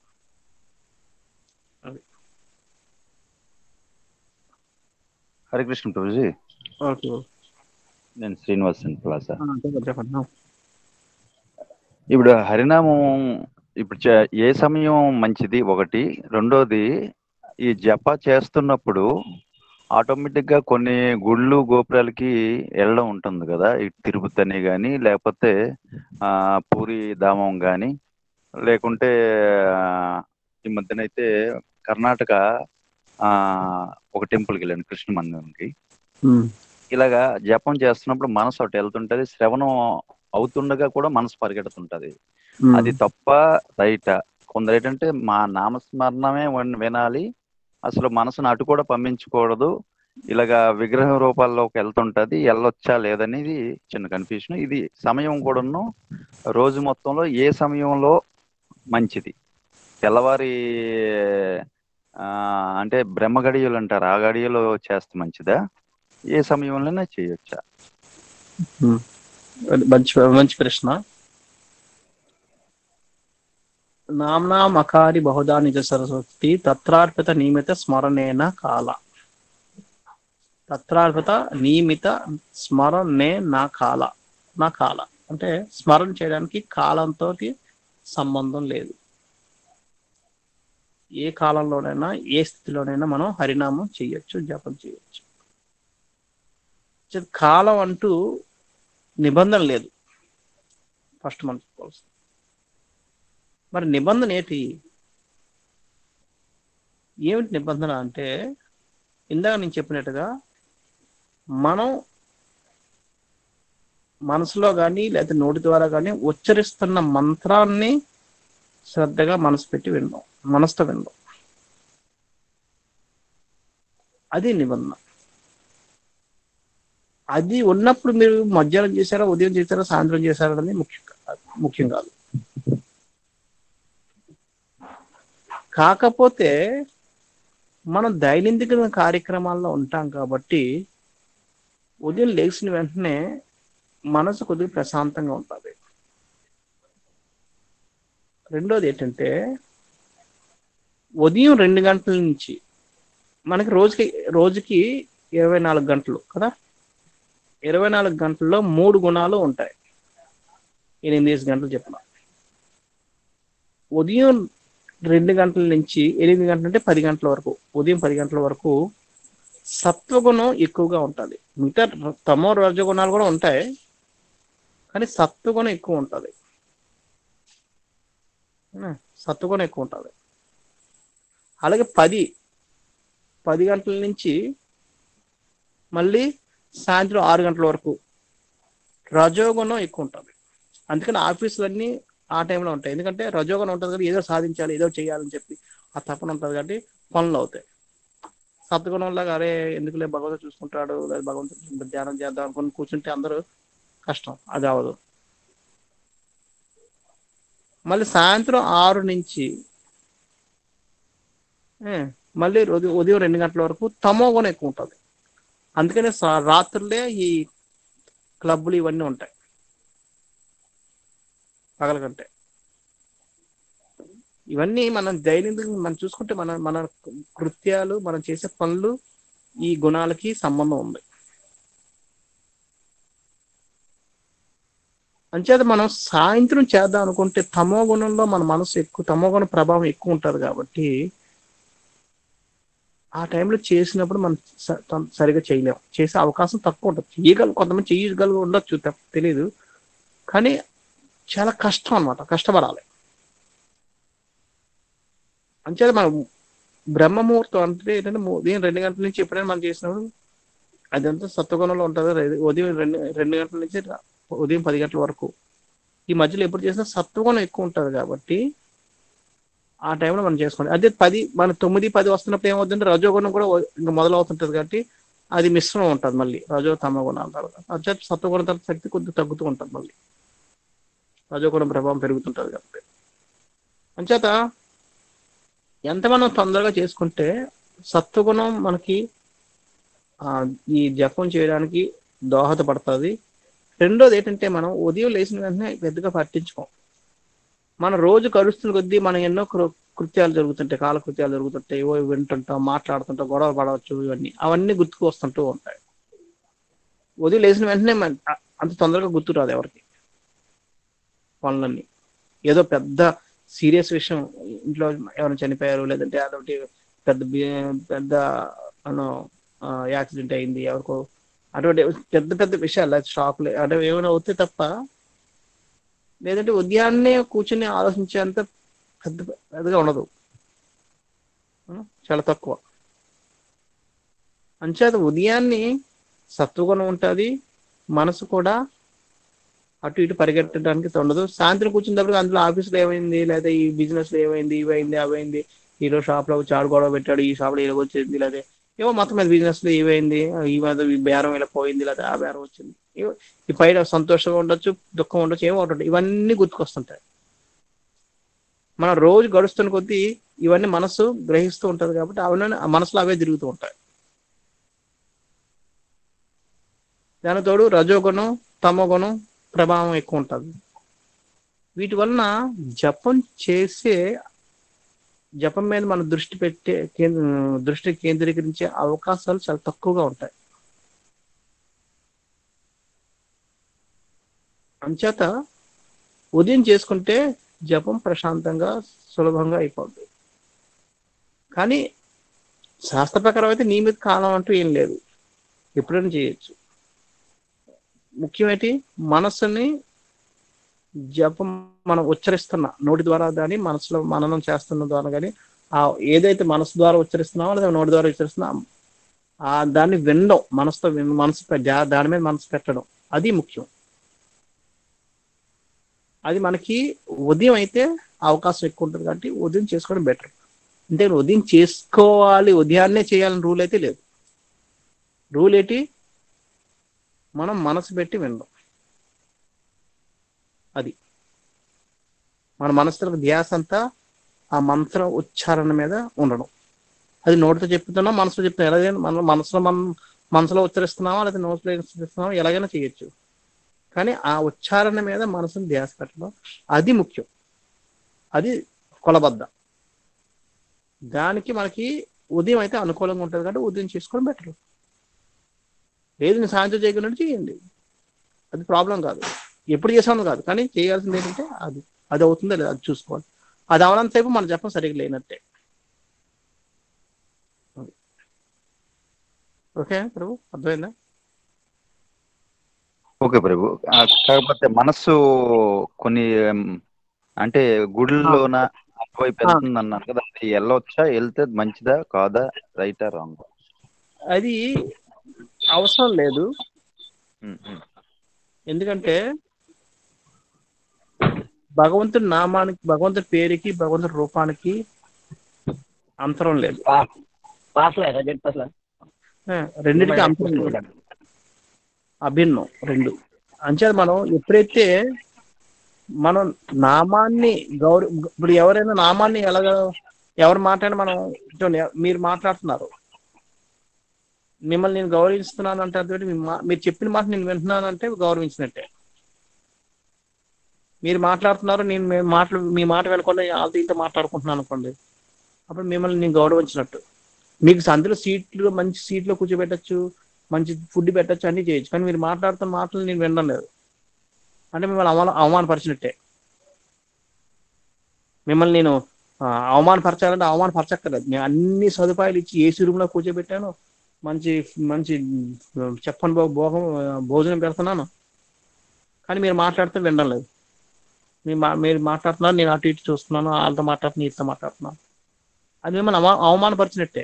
హరే కృష్ణ ప్రభుజీ ఓకే నేను శ్రీనివాస్ ప్లాజా చెప్పండి ఇప్పుడు హరినామం ఇప్పుడు చే- ఏ సమయం మంచిది ఒకటి రెండోది ఈ జప చేస్తున్నప్పుడు ఆటోమేటిక్ గా కొన్ని గుళ్ళు గోపురాలకి వెళ్ళడం ఉంటుంది కదా ఈ తిరుపతి అని కానీ లేకపోతే ఆ పూరి ధామం కానీ లేకుంటే ఆ, ఈ మధ్యనైతే కర్ణాటక ఆ ఒక టెంపుల్కి వెళ్ళాను కృష్ణ మందిరంకి ఇలాగా జపం చేస్తున్నప్పుడు మనసు అటు వెళ్తుంటది శ్రవణం అవుతుండగా కూడా మనసు పరిగెడుతుంటది అది తప్ప రైట కొందరు ఏంటంటే మా నామస్మరణమే వన్- వినాలి అసలు మనసును అటు కూడా పంపించకూడదు ఇలాగా విగ్రహ రూపాల్లోకి వెళ్తుంటది వెళ్ళొచ్చా లేదనేది చిన్న కన్ఫ్యూజన్ ఇది సమయం కూడాను రోజు మొత్తంలో ఏ సమయంలో మంచిది తెల్లవారి ఆ, అంటే బ్రహ్మ గడియలు అంటారు ఆ గడియలో చేస్తే మంచిదా ఏ సమయంలోనే చేయొచ్చా మంచి మంచి ప్రశ్న నామ్నా మకారి బహుదా నిజ సరస్వతి తత్రార్పిత నియమిత స్మరణేన కాల తత్రార్పిత నియమిత స్మరణే నా కాల నా కాల అంటే స్మరణ చేయడానికి కాలంతో సంబంధం లేదు ఏ కాలంలోనైనా ఏ స్థితిలోనైనా మనం హరినామం చేయొచ్చు జపం చేయొచ్చు కాలం అంటూ నిబంధన లేదు ఫస్ట్ మనం చెప్పుకోవాల్సింది మరి నిబంధన ఏంటి ఏమిటి నిబంధన అంటే ఇందాక నేను చెప్పినట్టుగా మనం మనసులో కానీ లేదా నోటి ద్వారా కానీ ఉచ్చరిస్తున్న మంత్రాన్ని శ్రద్ధగా మనసు పెట్టి వినడం మనసుతో వినడం అది నిబంధన అది ఉన్నప్పుడు మీరు మధ్యాహ్నం చేశారా ఉదయం చేశారా సాయంత్రం చేశారా అనేది ముఖ్యం కాదు ముఖ్యం కాదు కాకపోతే మనం దైనందిక కార్యక్రమాల్లో ఉంటాం కాబట్టి ఉదయం లేచిన వెంటనే మనసు కొద్దిగా ప్రశాంతంగా ఉంటుంది రెండోది ఏంటంటే ఉదయం రెండు గంటల నుంచి మనకి రోజుకి రోజుకి ఇరవై నాలుగు గంటలు కదా ఇరవై నాలుగు గంటల్లో మూడు గుణాలు ఉంటాయి ఎనిమిది గంటలు చెప్పిన ఉదయం రెండు గంటల నుంచి ఎనిమిది గంటల అంటే పది గంటల వరకు ఉదయం పది గంటల వరకు సత్వగుణం ఎక్కువగా ఉంటుంది మిగతా తమో రజగుణాలు కూడా ఉంటాయి కానీ సత్వగుణం ఎక్కువ ఉంటుంది ఉం, సత్వగుణం ఎక్కువ ఉంటుంది అలాగే పది పది గంటల నుంచి మళ్ళీ సాయంత్రం ఆరు గంటల వరకు రజోగుణం ఎక్కువ ఉంటుంది అందుకని ఆఫీసులన్నీ ఆ టైంలో ఉంటాయి ఎందుకంటే రజోగుణం ఉంటుంది కదా ఏదో సాధించాలి ఏదో చేయాలని చెప్పి ఆ తపన ఉంటుంది కాబట్టి పనులు అవుతాయి సత్వగుణం లాగా అరే ఎందుకులే భగవంతుడు చూసుకుంటాడు లేదా భగవంతుడు ధ్యానం చేద్దాం అనుకుని కూర్చుంటే అందరూ కష్టం అది అవదు మళ్ళీ సాయంత్రం ఆరు నుంచి ఏ, మళ్ళీ ఉదయం ఉదయం రెండు గంటల వరకు తమో గుణం ఎక్కువ ఉంటుంది అందుకనే సా- రాత్రులే ఈ క్లబ్లు ఇవన్నీ ఉంటాయి పగల కంటే ఇవన్నీ మనం దైనందిక మనం చూసుకుంటే మన మన కృత్యాలు మనం చేసే పనులు ఈ గుణాలకి సంబంధం ఉంది అంచేత మనం సాయంత్రం చేద్దాం అనుకుంటే తమో గుణంలో మన మనసు ఎక్కువ తమో గుణ ప్రభావం ఎక్కువ ఉంటుంది కాబట్టి ఆ టైంలో చేసినప్పుడు మనం స- తం- సరిగా చేయలేం చేసే అవకాశం తక్కువ ఉంటుంది చేయగల కొంతమంది చేయగలిగి ఉండొచ్చు తప్ప- తెలీదు కానీ చాలా కష్టం అన్నమాట కష్టపడాలి అంచేత మనం బ్రహ్మముహూర్తం అంటే ఏంటంటే ము- ఉదయం రెండు గంటల నుంచి ఎప్పుడైనా మనం చేసినప్పుడు అదంతా సత్వగుణంలో ఉంటుంది రె- ఉదయం రెండు రెండు గంటల నుంచి రా- ఉదయం పది గంటల వరకు ఈ మధ్యలో ఎప్పుడు చేసినా సత్వగుణం ఎక్కువ ఉంటుంది కాబట్టి ఆ టైంలో మనం చేసుకోండి అదే పది మన తొమ్మిది పది వస్తున్నప్పుడు ఏమవుతుందంటే రజోగుణం కూడా వ- ఇంకా మొదలవుతుంటది కాబట్టి అది మిశ్రమం ఉంటుంది మళ్ళీ రజో తమ గుణాల తర్వాత అదే సత్వగుణం తర్వాత శక్తి కొద్దిగా తగ్గుతూ ఉంటుంది మళ్ళీ రజోగుణం ప్రభావం పెరుగుతుంటది కాబట్టి అంచేత ఎంత మనం తొందరగా చేసుకుంటే సత్వగుణం మనకి ఆ, ఈ జపం చేయడానికి దోహదపడుతుంది రెండోది ఏంటంటే మనం ఉదయం లేచిన వెంటనే పెద్దగా పట్టించుకోం మన రోజు కరుస్తున్న కొద్దీ మనం ఎన్నో కృ- కృత్యాలు జరుగుతుంటాయి కాలకృత్యాలు జరుగుతుంటాయి ఏవో వింటుంటాం మాట్లాడుతుంటాం గొడవ పడవచ్చు ఇవన్నీ అవన్నీ గుర్తుకు వస్తుంటూ ఉంటాయి ఉదయం లేచిన వెంటనే మన- అ- అంత తొందరగా గుర్తు రాదు ఎవరికి పనులన్నీ ఏదో పెద్ద సీరియస్ విషయం ఇంట్లో ఎవరైనా చనిపోయారు లేదంటే అదొకటి పెద్ద బి- పెద్ద అను యాక్సిడెంట్ అయింది ఎవరికో అటువంటి పెద్ద పెద్ద విషయాలు షాక్లు అంటే ఏమైనా అవుతే తప్ప లేదంటే ఉదయాన్నే కూర్చుని ఆలోచించేంత పెద్ద పెద్దగా ఉండదు ఉం? చాలా తక్కువ అంచేత ఉదయాన్నే సత్వగుణం ఉంటుంది మనసు కూడా అటు ఇటు పరిగెట్టడానికి ఉండదు సాయంత్రం కూర్చున్నప్పుడు అందులో ఆఫీస్లో ఏమైంది లేదా ఈ బిజినెస్ లో ఏమైంది ఇవి అయింది అవి అయింది ఈరోజు షాప్ లో చాడు గొడవ పెట్టాడు ఈ షాప్ లో ఇలా వచ్చింది లేదా ఏవో మొత్తం మీద బిజినెస్ లో ఏమైంది ఈ మీద ఈ బేరం ఇలా పోయింది లేదా ఆ బేరం వచ్చింది ఏవో ఈ పైన సంతోషంగా ఉండొచ్చు దుఃఖం ఉండొచ్చు ఏమో ఉంటుంది ఇవన్నీ గుర్తుకొస్తుంటాయి మనం రోజు గడుస్తున్న కొద్దీ ఇవన్నీ మనసు గ్రహిస్తూ ఉంటది కాబట్టి అవన్నీ ఆ మనసులో అవే తిరుగుతూ ఉంటాయి దాని తోడు రజోగుణం తమోగుణం ప్రభావం ఎక్కువ ఉంటుంది వీటి వలన జపం చేసే జపం మీద మన దృష్టి పెట్టే కేంద్ర దృష్టి కేంద్రీకరించే అవకాశాలు చాలా తక్కువగా ఉంటాయి అంచేత ఉదయం చేసుకుంటే జపం ప్రశాంతంగా సులభంగా అయిపోద్ది కానీ శాస్త్ర ప్రకారం అయితే నియమిత కాలం అంటూ ఏం లేదు ఎప్పుడైనా చేయొచ్చు ముఖ్యమేంటి మనస్సుని జపం మనం ఉచ్చరిస్తున్న నోటి ద్వారా కానీ మనసులో మననం చేస్తున్న ద్వారా కానీ ఆ ఏదైతే మనసు ద్వారా ఉచ్చరిస్తున్నామో లేదా నోటి ద్వారా ఉచ్చరిస్తున్నాం ఆ దాన్ని వినడం మనసుతో విన- మనసు పె- దా- దాని మీద మనసు పెట్టడం అది ముఖ్యం అది మనకి ఉదయం అయితే అవకాశం ఎక్కువ ఉంటుంది కాబట్టి ఉదయం చేసుకోవడం బెటర్ అంటే ఉదయం చేసుకోవాలి ఉదయాన్నే చేయాలని రూల్ అయితే లేదు రూల్ ఏంటి మనం మనసు పెట్టి వినడం అది మన మనసులో ధ్యాస అంతా ఆ మంత్ర ఉచ్చారణ మీద ఉండడం అది నోటితో చెప్తున్నాం మనసులో చెప్తున్నాం ఎలాగైనా మన మనసులో మనం మనసులో ఉచ్చరిస్తున్నామా లేదా నోట్లో ఉచ్చరిస్తున్నామా ఎలాగైనా చేయొచ్చు కానీ ఆ ఉచ్చారణ మీద మనసుని ధ్యాస పెట్టడం అది ముఖ్యం అది కొలబద్ద దానికి మనకి ఉదయం అయితే అనుకూలంగా ఉంటుంది కాబట్టి ఉదయం చేసుకోవడం బెటర్ లేదు నేను సాయంత్రం చేయకున్నట్టు చేయండి అది ప్రాబ్లం కాదు ఎప్పుడు చేసాను కాదు కానీ చేయాల్సింది ఏంటంటే అది అది అవుతుందో లేదా అది చూసుకోవాలి అది అవనంతసేపు మన జపం సరిగ్గా లేనట్టే ఓకే ప్రభు అర్థమైందా ఓకే ప్రభు ఆ, కాకపోతే మనస్సు కొన్ని ఉమ్, అంటే గుడిలోన అటువైపు వెళ్తుంది అన్నారు కదా అది వెళ్ళవచ్చా వెళ్తే మంచిదా కాదా రైటా రాంగ్ అది అవసరం లేదు ఎందుకంటే భగవంతుడి నామానికి భగవంతుడి పేరుకి భగవంతుడి రూపానికి అంతరం లేదు ఆ, రెండిటికి అంతరం లేదు అభిన్నం రెండు అంచేది మనం ఎప్పుడైతే మనం నామాన్ని గౌరవ ఇప్పుడు ఎవరైనా నామాన్ని ఎలాగ ఎవరు మాట్లాడి మనం చూడండి, మీరు మాట్లాడుతున్నారు మిమ్మల్ని నేను గౌరవిస్తున్నాను అంటే అర్థం ఏంటి? మీ మా- మీరు చెప్పిన మాట నేను వింటున్నాను అంటే గౌరవించినట్టే మీరు మాట్లాడుతున్నారు నేను మీ మాటలు మీ మాట వినకుండా వాళ్ళతో ఇంత మాట్లాడుకుంటున్నాను అనుకోండి అప్పుడు మిమ్మల్ని నేను గౌరవించినట్టు మీకు సందులో సీట్లు మంచి సీట్లో కూర్చోబెట్టచ్చు మంచి ఫుడ్ పెట్టచ్చు అన్ని చేయొచ్చు కానీ మీరు మాట్లాడుతున్న మాటలు నేను వినడం లేదు అంటే మిమ్మల్ని అవమాన అవమానపరిచినట్టే మిమ్మల్ని నేను ఆ, అవమానపరచాలంటే అవమానపరచక్కర్లేదు నేను అన్ని సదుపాయాలు ఇచ్చి ఏసీ రూమ్ లో కూర్చోబెట్టాను మంచి మంచి ఉమ్, చెప్పని భో- భోగం ఆ, భోజనం పెడుతున్నాను కానీ మీరు మాట్లాడితే వినడం లేదు మీ మా- మీరు మాట్లాడుతున్నారు నేను అటు ఇటు చూస్తున్నాను వాళ్ళతో మాట్లాడుతున్నాను వీటితో మాట్లాడుతున్నాను అది మిమ్మల్ని అవమా అవమానపరిచినట్టే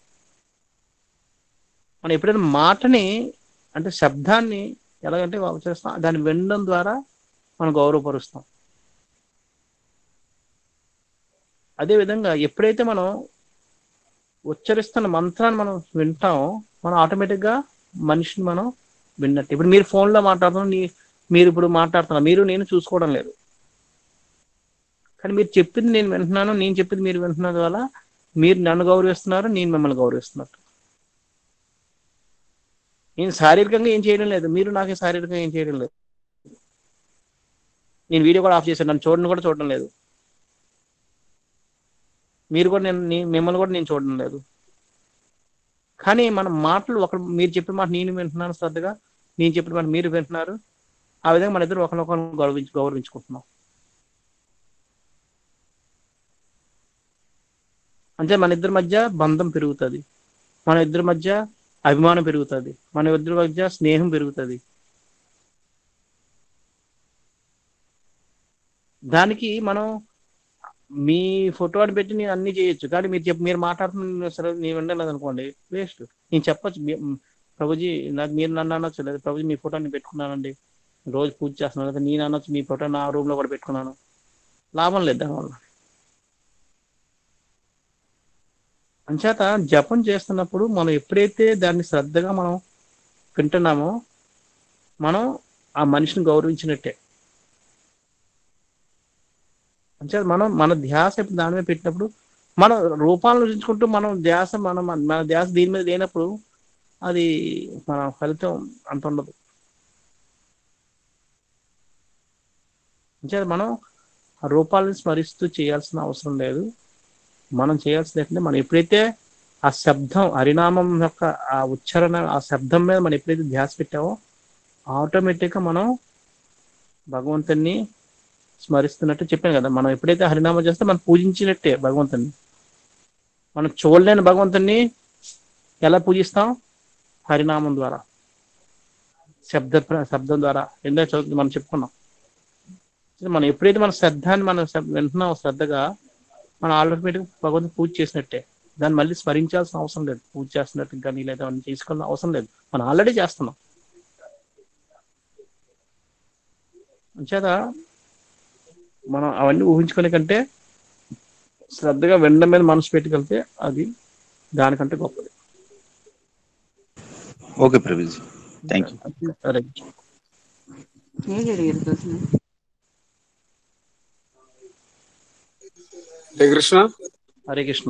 మనం ఎప్పుడైనా మాటని అంటే శబ్దాన్ని ఎలాగంటే చేస్తాం దాన్ని వినడం ద్వారా మనం గౌరవపరుస్తాం అదే విధంగా ఎప్పుడైతే మనం ఉచ్చరిస్తున్న మంత్రాన్ని మనం వింటామో మనం ఆటోమేటిక్ గా మనిషిని మనం విన్నట్టు ఇప్పుడు మీరు phone లో మాట్లాడుతున్నారు నీ- మీరు ఇప్పుడు మాట్లాడుతున్నారు మీరు నేను చూసుకోవడం లేదు కానీ మీరు చెప్పింది నేను వింటున్నాను నేను చెప్పింది మీరు వింటున్నారు వల్ల మీరు నన్ను గౌరవిస్తున్నారు నేను మిమ్మల్ని గౌరవిస్తున్నట్టు నేను శారీరకంగా ఏం చేయడం లేదు మీరు నాకు శారీరకంగా ఏం చేయడం లేదు నేను వీడియో కూడా ఆఫ్ చేశాను నన్ను చూడడం కూడా చూడడం లేదు మీరు కూడా నేను నీ- మిమ్మల్ని కూడా నేను చూడడం లేదు కానీ మన మాటలు ఒక మీరు చెప్పిన మాట నేను వింటున్నాను శ్రద్ధగా నేను చెప్పిన మాట మీరు వింటున్నారు ఆ విధంగా మన ఇద్దరు ఒకరినొకరు గౌరవించు గౌరవించుకుంటున్నాం అంటే మన ఇద్దరి మధ్య బంధం పెరుగుతుంది మన ఇద్దరి మధ్య అభిమానం పెరుగుతుంది మన ఇద్దరి మధ్య స్నేహం పెరుగుతుంది దానికి మనం మీ ఫోటో అని పెట్టి నేను అన్ని చేయొచ్చు కానీ మీరు చెప్పి మీరు మాట్లాడుతున్న సరే నేను వినలేదు అనుకోండి వేస్ట్ నేను చెప్పొచ్చు మీ- ప్రభుజీ నాకు మీరు నన్ను అనొచ్చు లేదు ప్రభుజీ మీ ఫోటో నేను పెట్టుకున్నానండి రోజు పూజ చేస్తున్నాను లేదా నేను అనొచ్చు మీ ఫోటో నా రూమ్ లో కూడా పెట్టుకున్నాను లాభం లేదు దానివల్ల అంచేత జపం చేస్తున్నప్పుడు మనం ఎప్పుడైతే దాన్ని శ్రద్ధగా మనం వింటున్నామో మనం ఆ మనిషిని గౌరవించినట్టే అంచేత మనం మన ధ్యాస ఎప్పుడు దాని మీద పెట్టినప్పుడు మనం రూపాలను రుచించుకుంటూ మనం ధ్యాస మనం మన ధ్యాస దీని మీద లేనప్పుడు అది మన ఫలితం అంత ఉండదు అంచేత మనం ఆ రూపాలను స్మరిస్తూ చేయాల్సిన అవసరం లేదు మనం చేయాల్సింది ఏంటంటే మనం ఎప్పుడైతే ఆ శబ్దం హరినామం యొక్క ఆ ఉచ్చారణ ఆ శబ్దం మీద మనం ఎప్పుడైతే ధ్యాస పెట్టామో ఆటోమేటిక్గా మనం భగవంతుని స్మరిస్తున్నట్టు చెప్పాను కదా మనం ఎప్పుడైతే హరినామం చేస్తే మనం పూజించినట్టే భగవంతుని మనం చూడలేని భగవంతుని ఎలా పూజిస్తాం హరినామం ద్వారా శబ్ద శబ్దం ద్వారా ఎందుకంటే చదువు మనం చెప్పుకున్నాం మనం ఎప్పుడైతే మన శ్రద్ధాన్ని మనం శ్రద్ధ- వింటున్నాం శ్రద్ధగా మనం ఆటోమేటిక్ భగవంతుని పూజ చేసినట్టే దాన్ని మళ్ళీ స్మరించాల్సిన అవసరం లేదు పూజ చేస్తున్నట్టు కానీ లేదా మనం చేసుకోవాల్సిన అవసరం లేదు మనం ఆల్రెడీ చేస్తున్నాం అంచేత మనం అవన్నీ ఊహించుకునే కంటే శ్రద్ధగా వినడం మీద మనసు పెట్టుకెళ్తే అది దానికంటే గొప్పది ఓకే ప్రభుజీ థ్యాంక్ యూ సరే ಹೇಗೆ ಅಡಿಗೆ ಪ್ರಶ್ನೆ హరే కృష్ణ హరే కృష్ణ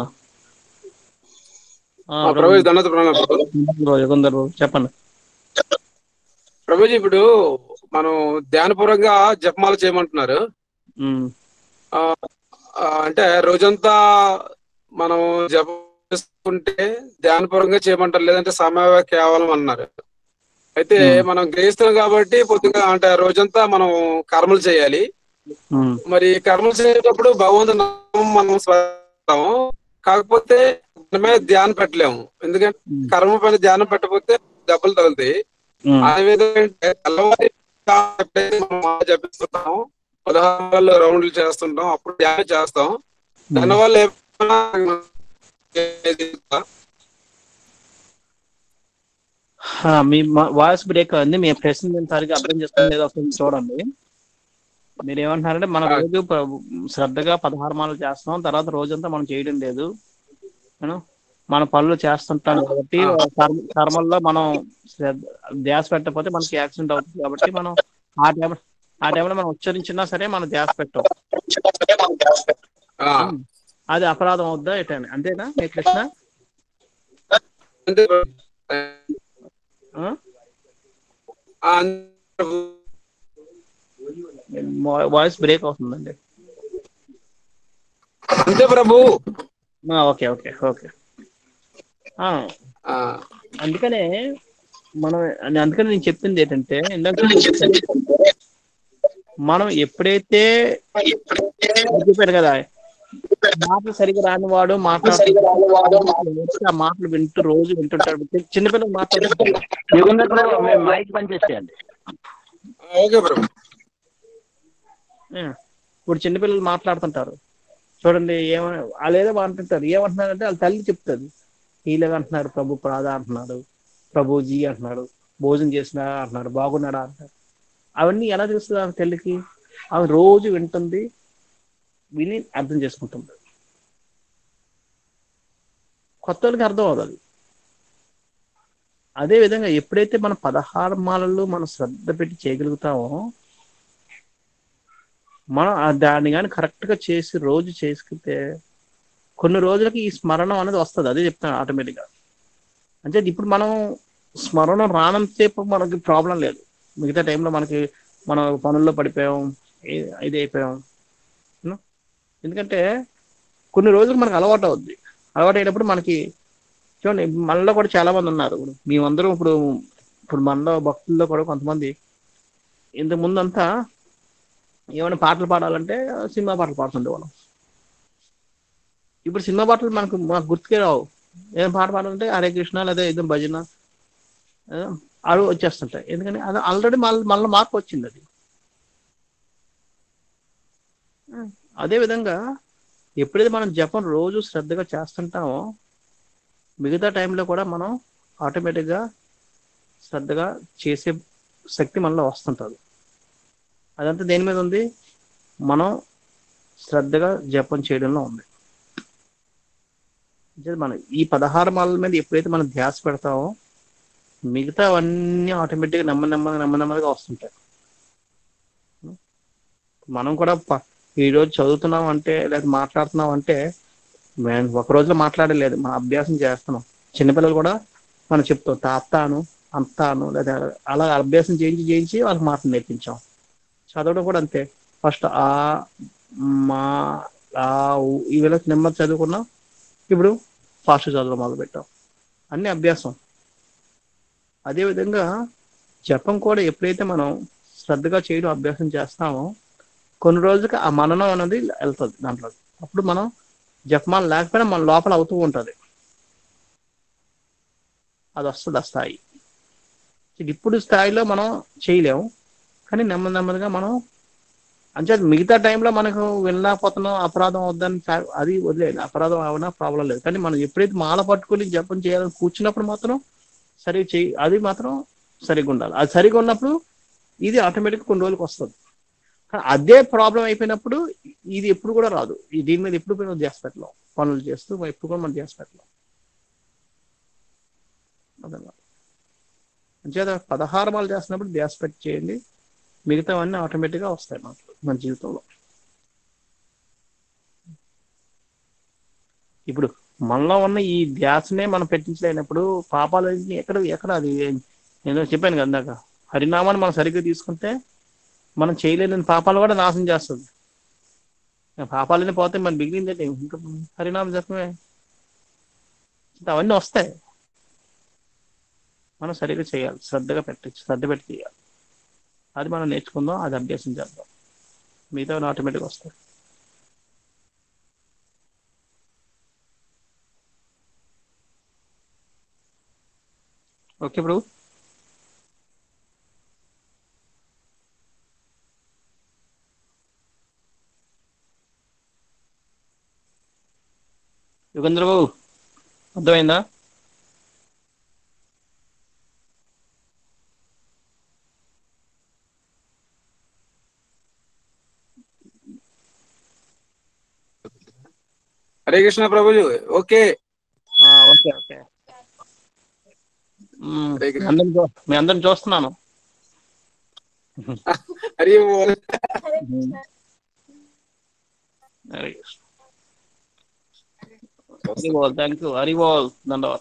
ఆ, ఆ, ప్రభుజీ ధన్యత ప్రణామం ప్రభు. ప్రభు, యుగంధర్ బాబు, చెప్పండి ప్రభుజీ ఇప్పుడు మనం ధ్యానపూర్వకంగా జపమాల చేయమంటున్నారు ఉమ్, ఆ, ఆ, అంటే రోజంతా మనం జపం చేసుకుంటే ధ్యానపూర్వకంగా చేయమంటారు లేదంటే సమయ కేవలం అన్నారు అయితే ఉమ్. మనం గ్రహిస్తాం కాబట్టి పొద్దుగా అంటే ఆ రోజంతా మనం కర్మలు చేయాలి ఉమ్, మరి కర్మలు చేసేటప్పుడు భగవంతుని నామం మనం స్మరిస్తాము కాకపోతే దాని మీద ధ్యానం పెట్టలేము ఎందుకంటే ఉమ్, కర్మ పైన ధ్యానం పెట్టకపోతే దెబ్బలు తగులుతాయి ఉమ్, ఆ విధంగా అంటే తెల్లవారి ఎప్పుడైతే మనం మాల జపిస్తుంటాం పదహారు రౌండ్లు చేస్తుంటాం అప్పుడు ధ్యానం చేస్తాం దానివల్ల ఏమైనా హా, మీ వాయిస్ బ్రేక్ అయింది మీ ప్రశ్న నేను సరిగ్గా అర్థం చేసుకుని లేదో ఒకసారి చూడండి మీరు ఏమంటున్నారంటే మన ఆ. రోజు ప- శ్రద్ధగా పదహారు మాలలు చేస్తాం తర్వాత రోజంతా మనం చేయడం లేదు యూనో, మన పనులు చేస్తుంటాం కాబట్టి ఆ. కర్మ- కర్మల్లో మనం శ్రద్ధ ధ్యాస పెట్టకపోతే మనకి యాక్సిడెంట్ అవుతుంది కాబట్టి మనం ఆ టైం ఆ టైంలో మనం ఉచ్చరించినా సరే మనం ధ్యాస పెట్టాం ఆ, అది అపరాధం అవుద్దా ఎటని అంతేనా మీ ప్రశ్న అంతే ఆ? ఆ, అంతే. వాయిస్ బ్రేక్ అవుతుందండి అంతే ప్రభు ఆ, ఓకే ఓకే ఓకే ఆ, ఆ, అందుకనే మనం అందుకని నేను చెప్పింది ఏంటంటే ఇందాక మనం ఎప్పుడైతే నేను చెప్పాను కదా మాటలు సరిగ్గా రాని వాడు మాట్లాడుతూ ఆ మాటలు వింటూ రోజు వింటుంటాడు చిన్నపిల్లలు మాట్లాడుతుంటారు మైక్ పనిచేసేయండి ఓకే ప్రభు ఆ, ఇప్పుడు చిన్నపిల్లలు మాట్లాడుతుంటారు చూడండి ఏమని వాళ్ళు ఏదో అంటుంటారు ఏమంటున్నారంటే వాళ్ళ తల్లి చెప్తుంది ఈలగా అంటున్నారు ప్రభు ప్రాధ అంటున్నాడు ప్రభుజీ అంటున్నాడు భోజనం చేసినా అంటున్నాడు బాగున్నాడా అంటారు అవన్నీ ఎలా తెలుస్తుంది ఆమె తల్లికి ఆమె రోజు వింటుంది విని అర్థం చేసుకుంటుంది కొత్త వాళ్ళకి అర్థం అవుతుంది అదే విధంగా ఎప్పుడైతే మన పదహారు మాలలు మనం శ్రద్ధ పెట్టి చేయగలుగుతామో మనం ఆ దాన్ని కానీ కరెక్ట్ గా చేసి రోజు చేసుకుంటే కొన్ని రోజులకి ఈ స్మరణం అనేది వస్తుంది అదే చెప్తాను ఆటోమేటిక్ గా అంటే ఇప్పుడు మనం స్మరణం రానంతసేపు మనకి ప్రాబ్లం లేదు మిగతా టైంలో మనకి మనం పనుల్లో పడిపోయాం ఏ- ఇది అయిపోయాం you know? ఎందుకంటే కొన్ని రోజులు మనకు అలవాటు అవుద్ది అలవాటు అయినప్పుడు మనకి చూడండి మనలో కూడా చాలా మంది ఉన్నారు ఇప్పుడు మేమందరం ఇప్పుడు ఇప్పుడు మనలో భక్తుల్లో కూడా కొంతమంది ఇంతకు ముందంతా ఏమైనా పాటలు పాడాలంటే సినిమా పాటలు పాడుతుండే వాళ్ళం ఇప్పుడు సినిమా పాటలు మనకు మాకు గుర్తుకే రావు ఏం పాట పాడాలంటే హరే కృష్ణ లేదా ఏదో భజన ఆ, అవి వచ్చేస్తుంటాయి ఎందుకని అది ఆల్రెడీ మళ్ళీ మళ్ళీ మార్పు వచ్చింది అది ఆ, అదే విధంగా ఎప్పుడైతే మనం జపం రోజు శ్రద్ధగా చేస్తుంటామో మిగతా టైంలో కూడా మనం ఆటోమేటిక్గా శ్రద్ధగా చేసే శక్తి మనలో వస్తుంటుంది అదంతా దేని మీద ఉంది మనం శ్రద్ధగా జపం చేయడంలో ఉంది అంటే మనం ఈ పదహారు మాలల మీద ఎప్పుడైతే మనం ధ్యాస పెడతామో మిగతా అవన్నీ ఆటోమేటిక్గా నెమ్మ నెమ్మది నెమ్మ నెమ్మదిగా వస్తుంటాయి మనం కూడా ప- ఈ రోజు చదువుతున్నాం అంటే లేదా మాట్లాడుతున్నాం అంటే మేము ఒక రోజులో మాట్లాడలేదు మన అభ్యాసం చేస్తున్నాం చిన్నపిల్లలు కూడా మనం చెప్తాం తాతాను అంతాను లేదా అలా అభ్యాసం చేయించి చేయించి వాళ్ళకి మాటలు నేర్పించాం చదవడం కూడా అంతే ఫస్ట్ ఆ మా ఆ ఊ ఇవిలా నెమ్మది చదువుకున్నాం ఇప్పుడు ఫాస్ట్ చదవడం మొదలు పెట్టాం అన్ని అభ్యాసం అదేవిధంగా జపం కూడా ఎప్పుడైతే మనం శ్రద్ధగా చేయడం అభ్యాసం చేస్తామో కొన్ని రోజులకి ఆ మననం అనేది వెళ్తుంది దాంట్లో అప్పుడు మనం జపమాల లేకపోయినా మన లోపల అవుతూ ఉంటుంది అది వస్తుంది ఆ స్థాయి ఇప్పుడు స్థాయిలో మనం చేయలేము కానీ నెమ్మది నెమ్మదిగా మనం అంటే మిగతా టైంలో మనకు వెళ్ళకపోతున్నాం అపరాధం అవుద్దని చా- అది వదిలేదు అపరాధం అవునా ప్రాబ్లం లేదు కానీ మనం ఎప్పుడైతే మాల పట్టుకొని జపం చేయాలని కూర్చున్నప్పుడు మాత్రం సరి చేయి అది మాత్రం సరిగా ఉండాలి అది సరిగా ఉన్నప్పుడు ఇది ఆటోమేటిక్ కొన్ని రోజులకు వస్తుంది కానీ అదే ప్రాబ్లం అయిపోయినప్పుడు ఇది ఎప్పుడు కూడా రాదు ఈ దీని మీద ఎప్పుడు కూడా ధ్యాస పెట్టలేం పనులు చేస్తూ ఎప్పుడు కూడా మనం ధ్యాస పెట్టలేం అదన్నమాట అంచేత పదహారు మాలు చేస్తున్నప్పుడు ధ్యాస పెట్టి చేయండి మిగతావన్నీ ఆటోమేటిక్గా వస్తాయి మనకు మన జీవితంలో ఇప్పుడు మనలో ఉన్న ఈ ధ్యాసనే మనం పెట్టించలేనప్పుడు పాపాలన్నీ ఎక్కడ ఎక్కడ అది నేను చెప్పాను కదా ఇందాక హరినామాన్ని మనం సరిగ్గా తీసుకుంటే మనం చేయలేని పాపాలు కూడా నాశనం చేస్తుంది ఆ పాపాలన్నీ పోతే మన మిగిలిందంటే ఇంకా హరినామ జపమే అవన్నీ వస్తాయి మనం సరిగ్గా చేయాలి శ్రద్ధగా పెట్టి శ్రద్ధ పెట్టి చేయాలి అది మనం నేర్చుకుందాం అది అభ్యాసం చేద్దాం మిగతా ఆటోమేటిక్గా వస్తాయి ఓకే బ్రో యుగేంద్ర బాబు అర్థమైందా హరే కృష్ణ ప్రభుజీ ఓకే ఆ, ఓకే ఓకే మ్మ్. హరే మీ కృష్ణ. అందరిని చూ- మీ అందరిని చూస్తున్నాను హరి బోల్. హరి హరి బోల్ థ్యాంక్ యూ హరి బోల్ దండవత్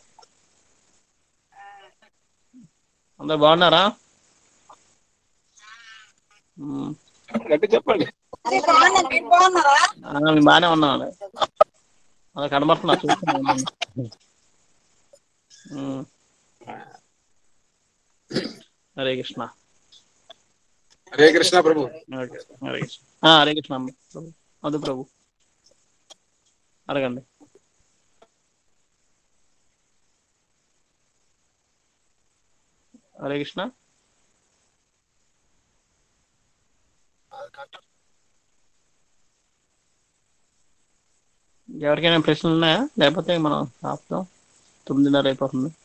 అందరు బాగున్నారా మ్మ్. గట్టి చెప్పండి ఆ, మేము బాగానే ఉన్నాం అలా కనబడుతున్నా చూస్తున్నా మ్మ్. హరే కృష్ణ హరే కృష్ణ ప్రభు ఓకే హరే కృష్ణ ఆ, హరే కృష్ణ అమ్మ. ప్రభు. మధు ప్రభు అడగండి హరే కృష్ణ ఎవరికైనా ప్రశ్నలు ఉన్నాయా లేకపోతే మనం ఆపుతాం తొమ్మిదిన్నర అయిపోతుంది